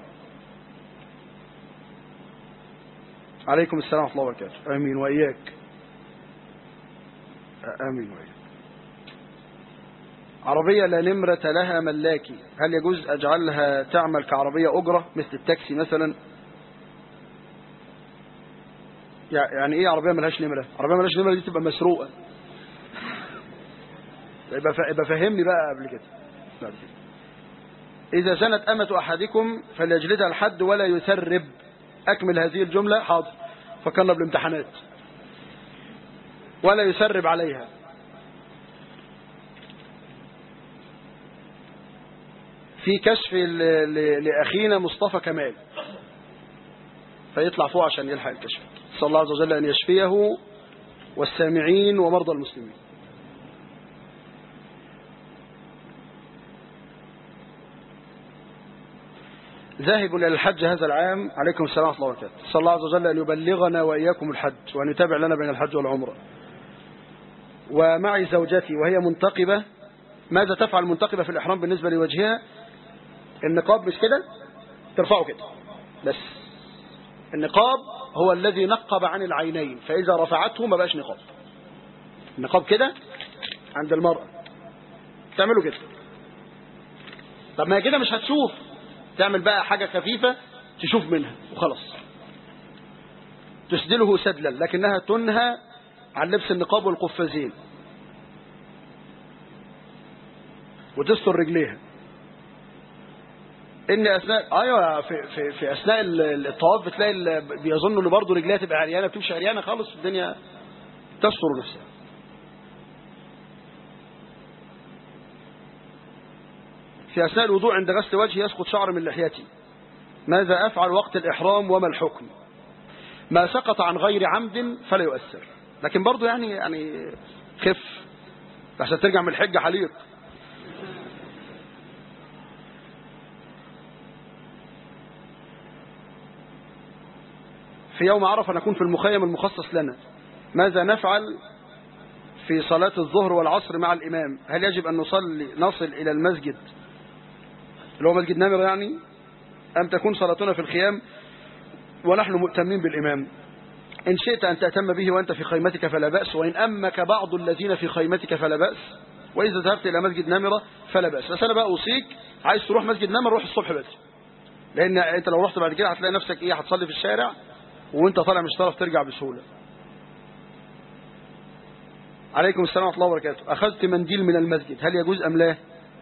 عليكم السلام ورحمة الله وبركاته آمين وإياك آمين وإياك عربية لا نمرة لها ملاكي هل يجوز أجعلها تعمل كعربية أجرة مثل التاكسي مثلا يعني إيه عربية ملهاش نمرة عربية ملهاش نمرة دي تبقى مسروقة يبقى فا- يبقى فهمني بقى قبل كده بعد كده. إذا زنت أمة أحدكم فليجلدها الحد ولا يثرب أكمل هذه الجملة حاضر فكرنا بالامتحانات ولا يسرب عليها في كشف ل- ل- لأخينا مصطفى كمال فيطلع فوق عشان يلحق الكشف صلى الله عز وجل أن يشفيه والسامعين ومرضى المسلمين ذاهب إلى الحج هذا العام عليكم السلام ورحمة الله وبركاته صلى الله عز وجل أن يبلغنا وإياكم الحج وأن يتابع لنا بين الحج والعمرة ومعي زوجتي وهي منتقبة ماذا تفعل المنتقبة في الإحرام بالنسبة لوجهها النقاب مش كده ترفعه كده بس النقاب هو الذي نقب عن العينين فإذا رفعته ما بقاش نقاب النقاب كده عند المرأة تعمله كده طب ما هي كده مش هتشوف تعمل بقى حاجة خفيفة تشوف منها وخلاص تسدله سدلا لكنها تنهى عن لبس النقاب والقفازين وتستر رجليها ان اثناء ايوه في في, في اثناء ال- الطواف بتلاقي ال- بيظنوا ان برضه رجليها تبقى عريانه بتمشي عريانه خالص الدنيا تستر نفسها في اثناء الوضوء عند غسل وجهي يسقط شعر من لحيتي ماذا افعل وقت الاحرام وما الحكم ما سقط عن غير عمد فلا يؤثر لكن برضه يعني يعني خف عشان ترجع من الحجه حليق في يوم عرفة نكون في المخيم المخصص لنا ماذا نفعل في صلاة الظهر والعصر مع الإمام هل يجب أن نصلي نصل إلى المسجد اللي هو مسجد نمر يعني أم تكون صلاتنا في الخيام ونحن مؤتمين بالإمام إن شئت أن تأتم به وأنت في خيمتك فلا بأس وإن أمك بعض الذين في خيمتك فلا بأس وإذا ذهبت إلى مسجد نمرة فلا بأس بس أنا بقى أوصيك عايز تروح مسجد نمرة روح الصبح بدري لأن أنت لو رحت بعد كده هتلاقي نفسك إيه هتصلي في الشارع وانت طالع مش هتعرف ترجع بسهولة عليكم السلام ورحمة الله وبركاته أخذت منديل من المسجد هل يجوز أم لا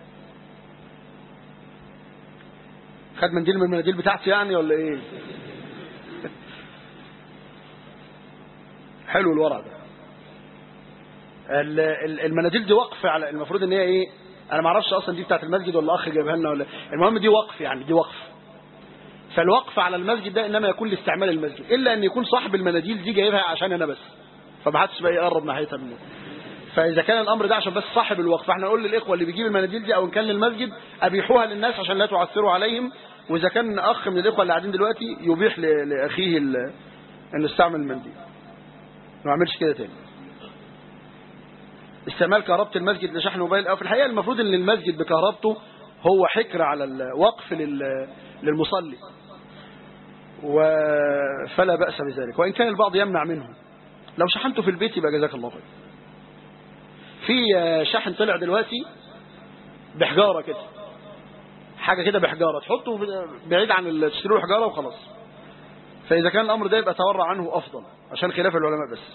خد منديل من المناديل بتاعتي يعني ولا ايه حلو الورع ده ال- ال- المناديل دي وقف على المفروض ان هي ايه انا ما اعرفش اصلا دي بتاعت المسجد ولا اخ جايبها لنا ولا المهم دي وقف يعني دي وقف فالوقف على المسجد ده انما يكون لاستعمال المسجد الا ان يكون صاحب المناديل دي جايبها عشان انا بس فما حدش بقى يقرب ناحيتها منه فاذا كان الامر ده عشان بس صاحب الوقف فاحنا نقول للاخوه اللي بيجيب المناديل دي او ان كان للمسجد ابيحوها للناس عشان لا تعثروا عليهم واذا كان اخ من الاخوه اللي قاعدين دلوقتي يبيح ل- لاخيه ال- انه يستعمل المنديل ما اعملش كده تاني استعمال كهربة المسجد لشحن موبايل او في الحقيقه المفروض ان المسجد بكهربته هو حكر على الوقف لل- للمصلي و- فلا بأس بذلك وإن كان البعض يمنع منه لو شحنته في البيت يبقى جزاك الله خير في آه، شحن طلع دلوقتي بحجارة كده حاجة كده بحجارة تحطه بعيد عن ال- تشتري له حجارة وخلاص فإذا كان الأمر ده يبقى تورع عنه أفضل عشان خلاف العلماء بس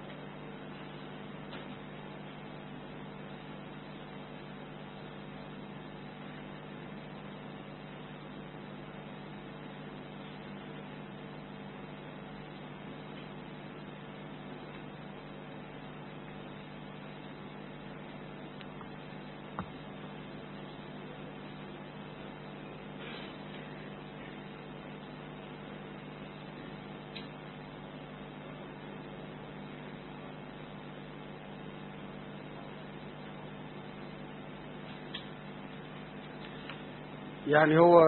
يعني هو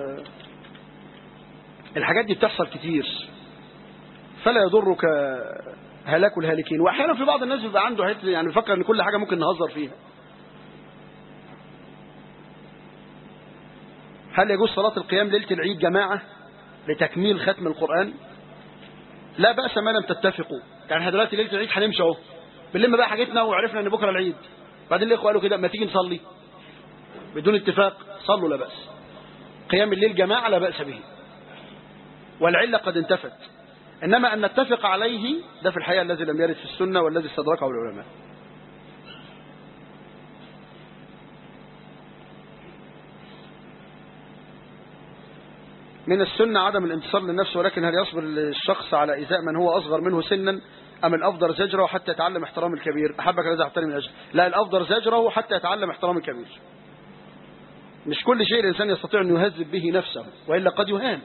الحاجات دي بتحصل كتير فلا يضرك هلاك الهالكين واحيانا في بعض الناس بيبقى عنده حته يعني بيفكر ان كل حاجه ممكن نهزر فيها هل يجوز صلاه القيام ليله العيد جماعه لتكميل ختم القران لا باس ما لم تتفقوا يعني احنا دلوقتي ليله العيد هنمشي اهو بنلم بقى حاجتنا وعرفنا ان بكره العيد بعدين الاخوه قالوا كده ما تيجي نصلي بدون اتفاق صلوا لا باس قيام الليل جماعه لا باس به والعله قد انتفت انما ان نتفق عليه ده في الحقيقه الذي لم يرد في السنه والذي استدركه العلماء من السنة عدم الانتصار للنفس ولكن هل يصبر الشخص على إيذاء من هو أصغر منه سنا أم الأفضل زجره حتى يتعلم احترام الكبير أحبك الذي أحترم من أجل لا الأفضل زجره حتى يتعلم احترام الكبير مش كل شيء الإنسان يستطيع أن يهذب به نفسه وإلا قد يهان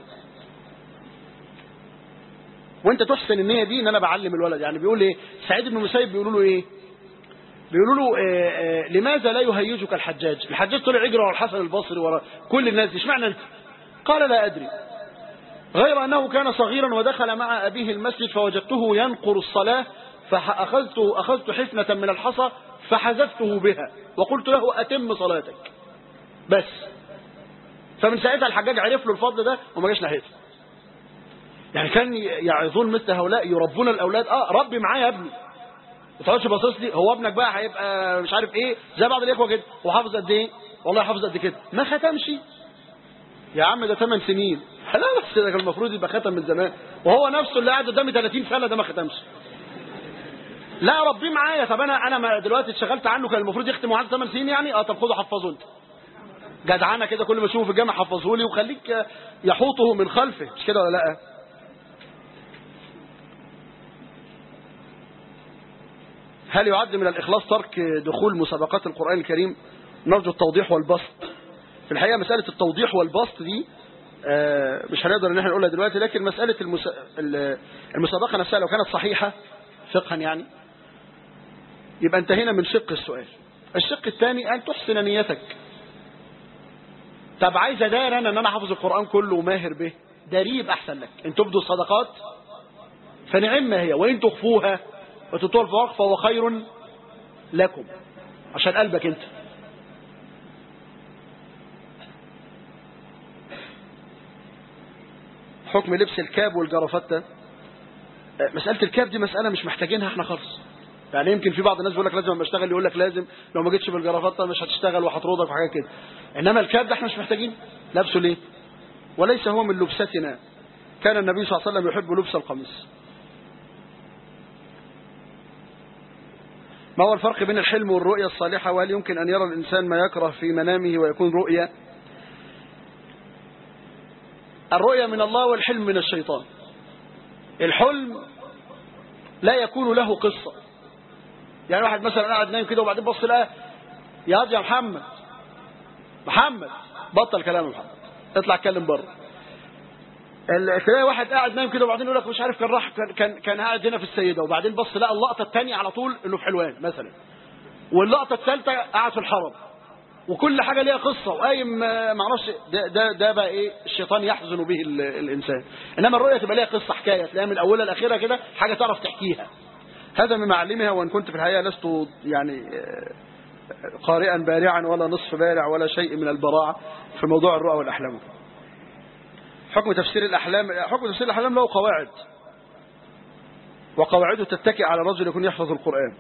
وانت تحسن النية دي ان انا بعلم الولد يعني بيقول ايه سعيد بن المسيب بيقولوا له ايه بيقولوا له آه آه لماذا لا يهيجك الحجاج الحجاج طلع يجري ورا الحسن البصري ورا كل الناس دي اشمعنى انت قال لا ادري غير انه كان صغيرا ودخل مع ابيه المسجد فوجدته ينقر الصلاة فاخذت اخذت حفنة من الحصى فحذفته بها وقلت له اتم صلاتك بس فمن ساعتها الحجاج عرف له الفضل ده وما جاش ناحيته يعني كان يعظون مثل هؤلاء يربون الاولاد اه ربي معايا يا ابني ما تقعدش باصص لي هو ابنك بقى هيبقى مش عارف ايه زي بعض الاخوه كده هو حافظ قد ايه والله حافظ قد كده ما ختمش يا عم ده 8 سنين لا بس ده كان المفروض يبقى ختم من زمان وهو نفسه اللي قاعد قدامي 30 سنه ده ما ختمش لا ربي معايا طب انا انا ما دلوقتي اتشغلت عنه كان المفروض يختم عنده 8 سنين يعني اه طب خده حفظه انت جدعانه كده كل ما اشوفه في الجامع حفظه لي وخليك يحوطه من خلفه مش كده ولا لا هل يعد من الإخلاص ترك دخول مسابقات القرآن الكريم نرجو التوضيح والبسط في الحقيقة مسألة التوضيح والبسط دي مش هنقدر ان احنا نقولها دلوقتي لكن مسألة المسابقة نفسها لو كانت صحيحة فقها يعني يبقى انتهينا من شق السؤال الشق الثاني أن تحسن نيتك طب عايز ادار انا ان انا حافظ القرآن كله وماهر به داريب احسن لك ان تبدوا الصدقات فنعم ما هي وان تخفوها وتطول في وقف فهو خير لكم عشان قلبك انت حكم لبس الكاب والجرافته مسألة الكاب دي مسألة مش محتاجينها احنا خالص يعني يمكن في بعض الناس بيقول لك لازم اما اشتغل يقول لك لازم لو ما جيتش بالجرافته مش هتشتغل وهترضك وحاجات كده انما الكاب ده احنا مش محتاجين لابسه ليه وليس هو من لبستنا كان النبي صلى الله عليه وسلم يحب لبس القميص ما هو الفرق بين الحلم والرؤية الصالحة وهل يمكن أن يرى الإنسان ما يكره في منامه ويكون رؤية الرؤية من الله والحلم من الشيطان الحلم لا يكون له قصة يعني واحد مثلا قاعد نايم كده وبعدين بص لقى يا يا محمد محمد بطل كلام محمد اطلع اتكلم بره تلاقي واحد قاعد نايم كده وبعدين يقول لك مش عارف كان راح كان كان, كان قاعد هنا في السيده وبعدين بص لقى اللقطه الثانيه على طول انه في حلوان مثلا واللقطه الثالثه قاعد في الحرم وكل حاجه ليها قصه وقايم ما اعرفش ده, ده ده بقى ايه الشيطان يحزن به الانسان انما الرؤيه تبقى ليها قصه حكايه تلاقيها من اولها لاخرها كده حاجه تعرف تحكيها هذا من معلمها وان كنت في الحقيقه لست يعني قارئا بارعا ولا نصف بارع ولا شيء من البراعه في موضوع الرؤى والاحلام حكم تفسير الأحلام حكم تفسير الأحلام له قواعد وقواعده تتكئ على الرجل يكون يحفظ القرآن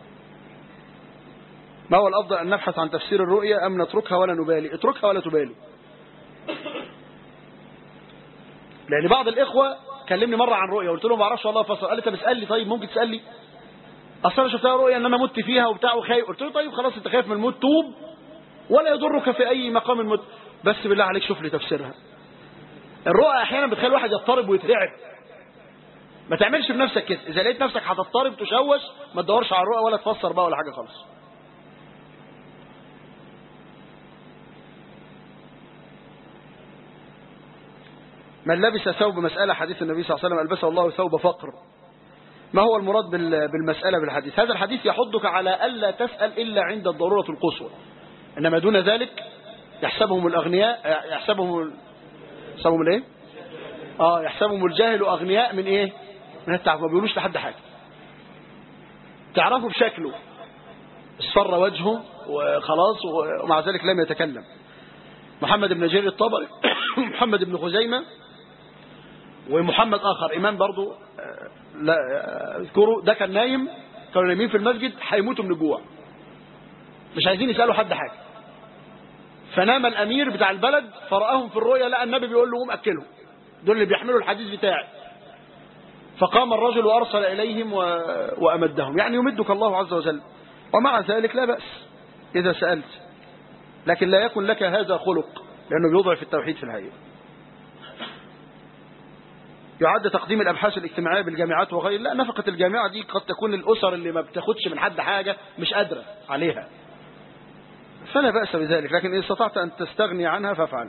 ما هو الأفضل أن نبحث عن تفسير الرؤيا أم نتركها ولا نبالي اتركها ولا تبالي لأن بعض الإخوة كلمني مرة عن رؤيا قلت لهم ما اعرفش والله فصل قال لي طب اسأل لي طيب ممكن تسأل لي أصل أنا شفتها رؤيا أن أنا مت فيها وبتاع وخايف قلت له طيب خلاص أنت خايف من الموت توب ولا يضرك في أي مقام الموت بس بالله عليك شوف لي تفسيرها الرؤى احيانا بتخلي الواحد يضطرب ويترعب ما تعملش بنفسك كده اذا لقيت نفسك هتضطرب تشوش ما تدورش على الرؤى ولا تفسر بقى ولا حاجه خالص من لبس ثوب مسألة حديث النبي صلى الله عليه وسلم ألبسه الله ثوب فقر ما هو المراد بالمسألة بالحديث هذا الحديث يحضك على ألا تسأل إلا عند الضرورة القصوى إنما دون ذلك يحسبهم الأغنياء يحسبهم يحسبهم الايه اه يحسبهم الجاهل اغنياء من ايه من التعب ما بيقولوش لحد حاجه تعرفوا بشكله اصفر وجهه وخلاص ومع ذلك لم يتكلم محمد بن جرير الطبري محمد بن خزيمه ومحمد اخر امام برضو لا اذكره ده كان نايم كانوا نايمين في المسجد هيموتوا من الجوع مش عايزين يسالوا حد حاجه فنام الامير بتاع البلد فرآهم في الرؤيا لقى النبي بيقول له قوم اكلهم دول اللي بيحملوا الحديث بتاعي فقام الرجل وارسل اليهم و... وامدهم يعني يمدك الله عز وجل ومع ذلك لا باس اذا سالت لكن لا يكن لك هذا خلق لانه بيضعف التوحيد في الحقيقه يعد تقديم الابحاث الاجتماعيه بالجامعات وغير لا نفقه الجامعه دي قد تكون الاسر اللي ما بتاخدش من حد حاجه مش قادره عليها فلا باس بذلك لكن ان استطعت ان تستغني عنها فافعل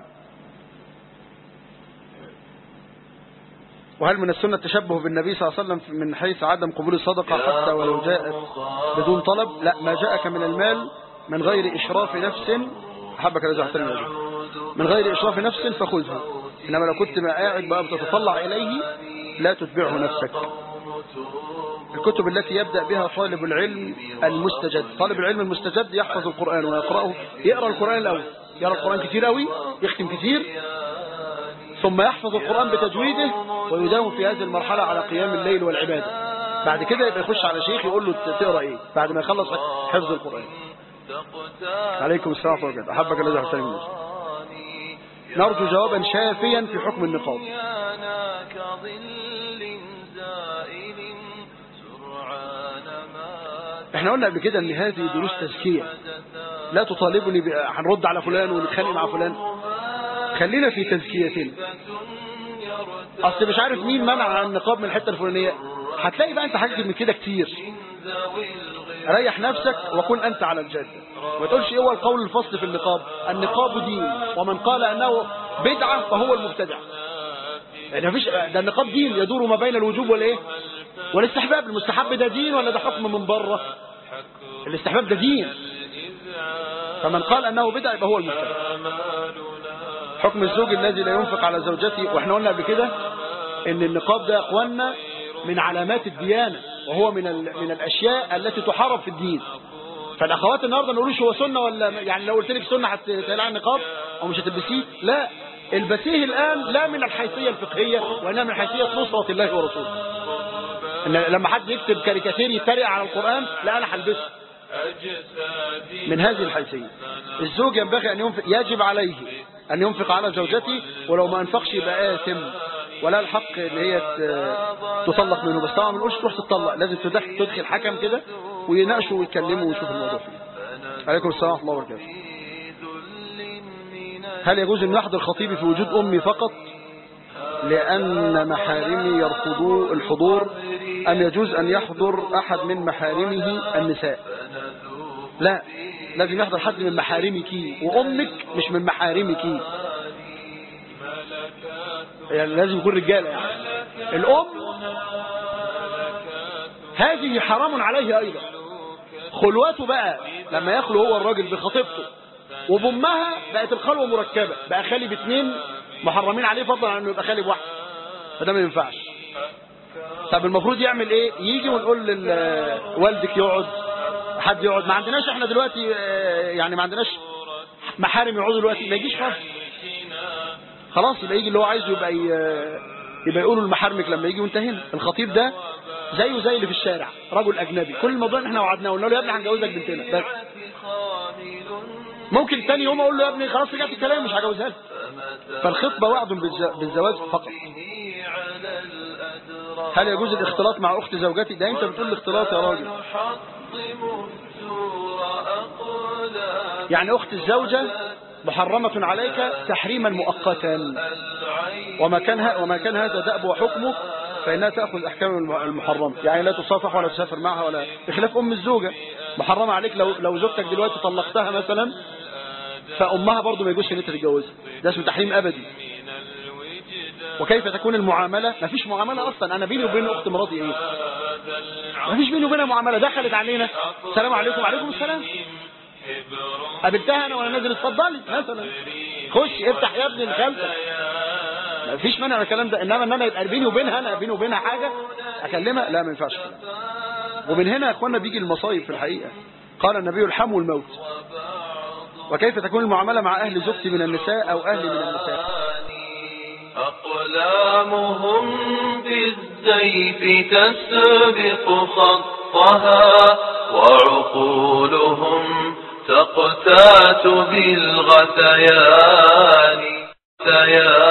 وهل من السنه التشبه بالنبي صلى الله عليه وسلم من حيث عدم قبول الصدقه حتى ولو جاءت بدون طلب لا ما جاءك من المال من غير اشراف نفس حبك الذي احترم اجرك من غير اشراف نفس فخذها انما لو كنت ما قاعد بقى بتتطلع اليه لا تتبعه نفسك الكتب التي يبدأ بها طالب العلم المستجد طالب العلم المستجد يحفظ القرآن ويقرأه يقرأ القرآن الأول يقرأ القرآن كتير أوي يختم كتير ثم يحفظ القرآن بتجويده ويداوم في هذه المرحلة على قيام الليل والعبادة بعد كده يبقى يخش على شيخ يقول له تقرأ ايه بعد ما يخلص حفظ القرآن عليكم السلام ورحمة الله أحبك الذي أحسن من نرجو جوابا شافيا في حكم النقاب احنا قلنا قبل كده ان هذه دروس تزكية لا تطالبني ب... هنرد على فلان ونتخانق مع فلان خلينا في تزكيتنا اصل مش عارف مين منع عن النقاب من الحته الفلانيه هتلاقي بقى انت حاجه من كده كتير ريح نفسك وكن انت على الجاده ما تقولش ايه هو القول الفصل في النقاب النقاب دين ومن قال انه بدعه فهو المبتدع يعني مفيش ده النقاب دين يدور ما بين الوجوب والايه والاستحباب المستحب ده دين ولا ده حكم من بره الاستحباب ده دين فمن قال انه بدعه يبقى هو المبتدع حكم الزوج الذي لا ينفق على زوجته واحنا قلنا قبل كده ان النقاب ده يا اخوانا من علامات الديانه وهو من من الاشياء التي تحارب في الدين فالاخوات النهارده ما نقولوش هو سنه ولا يعني لو قلت لك سنه هتقلعي النقاب او مش هتلبسيه لا البسيه الان لا من الحيثيه الفقهيه وانما من حيثيه نصره الله ورسوله إن لما حد يكتب كاريكاتير يتريق على القران لا انا هلبسه من هذه الحيثيه الزوج ينبغي ان ينفق يجب عليه ان ينفق على زوجته ولو ما انفقش يبقى آثم ولا الحق ان هي تطلق منه بس طبعا ما نقولش تروح تطلق لازم تدخل تدخل حكم كده ويناقشوا ويتكلموا ويشوفوا الموضوع فيه عليكم السلام ورحمه الله وبركاته هل يجوز ان يحضر خطيبي في وجود امي فقط لان محارمي يرفضوا الحضور ام يجوز ان يحضر احد من محارمه النساء لا لازم يحضر حد من محارمك وامك مش من محارمك يعني لازم يكون رجاله يعني الام هذه حرام عليه ايضا خلوته بقى لما يخلو هو الراجل بخطيبته وبامها بقت الخلوه مركبه بقى خالي باثنين محرمين عليه فضلا عن انه يبقى خالي بواحد فده ما ينفعش طب المفروض يعمل ايه يجي ونقول لوالدك يقعد حد يقعد ما عندناش احنا دلوقتي يعني ما عندناش محارم يقعدوا دلوقتي ما يجيش خالص خلاص يبقى يجي اللي هو عايزه يبقى يبقى يقولوا لمحارمك لما يجي وانتهينا الخطيب ده زيه زي اللي في الشارع رجل اجنبي كل الموضوع ان احنا وعدناه قلنا له يا ابني هنجوزك بنتنا بس ممكن تاني يوم اقول له يا ابني خلاص رجعت الكلام مش هجوزها لك فالخطبه وعد بالزواج فقط هل يجوز الاختلاط مع اخت زوجتي ده انت بتقول الاختلاط يا راجل يعني اخت الزوجه محرمة عليك تحريما مؤقتا وما كان وما كان هذا دأب وحكمه فإنها تأخذ أحكام المحرمة يعني لا تصافح ولا تسافر معها ولا بخلاف أم الزوجة محرمة عليك لو لو زوجتك دلوقتي طلقتها مثلا فأمها برضه ما يجوزش إن أنت تتجوزها ده اسمه تحريم أبدي وكيف تكون المعاملة ما فيش معاملة أصلا أنا بيني وبين أخت مراتي إيه ما فيش بيني وبينها معاملة دخلت علينا السلام عليكم وعليكم السلام قابلتها انا وانا نازل اتفضلي مثلا خش افتح يا ابني لخالتك ما فيش مانع الكلام ده انما ان انا يبقى بيني وبينها انا بيني وبينها حاجه اكلمها لا ما ينفعش كده ومن هنا يا اخوانا بيجي المصايب في الحقيقه قال النبي الحم الموت وكيف تكون المعامله مع اهل زوجتي من النساء او اهلي من النساء أقلامهم بالسيف تسبق خط حطها وعقولهم تقتات بالغثيان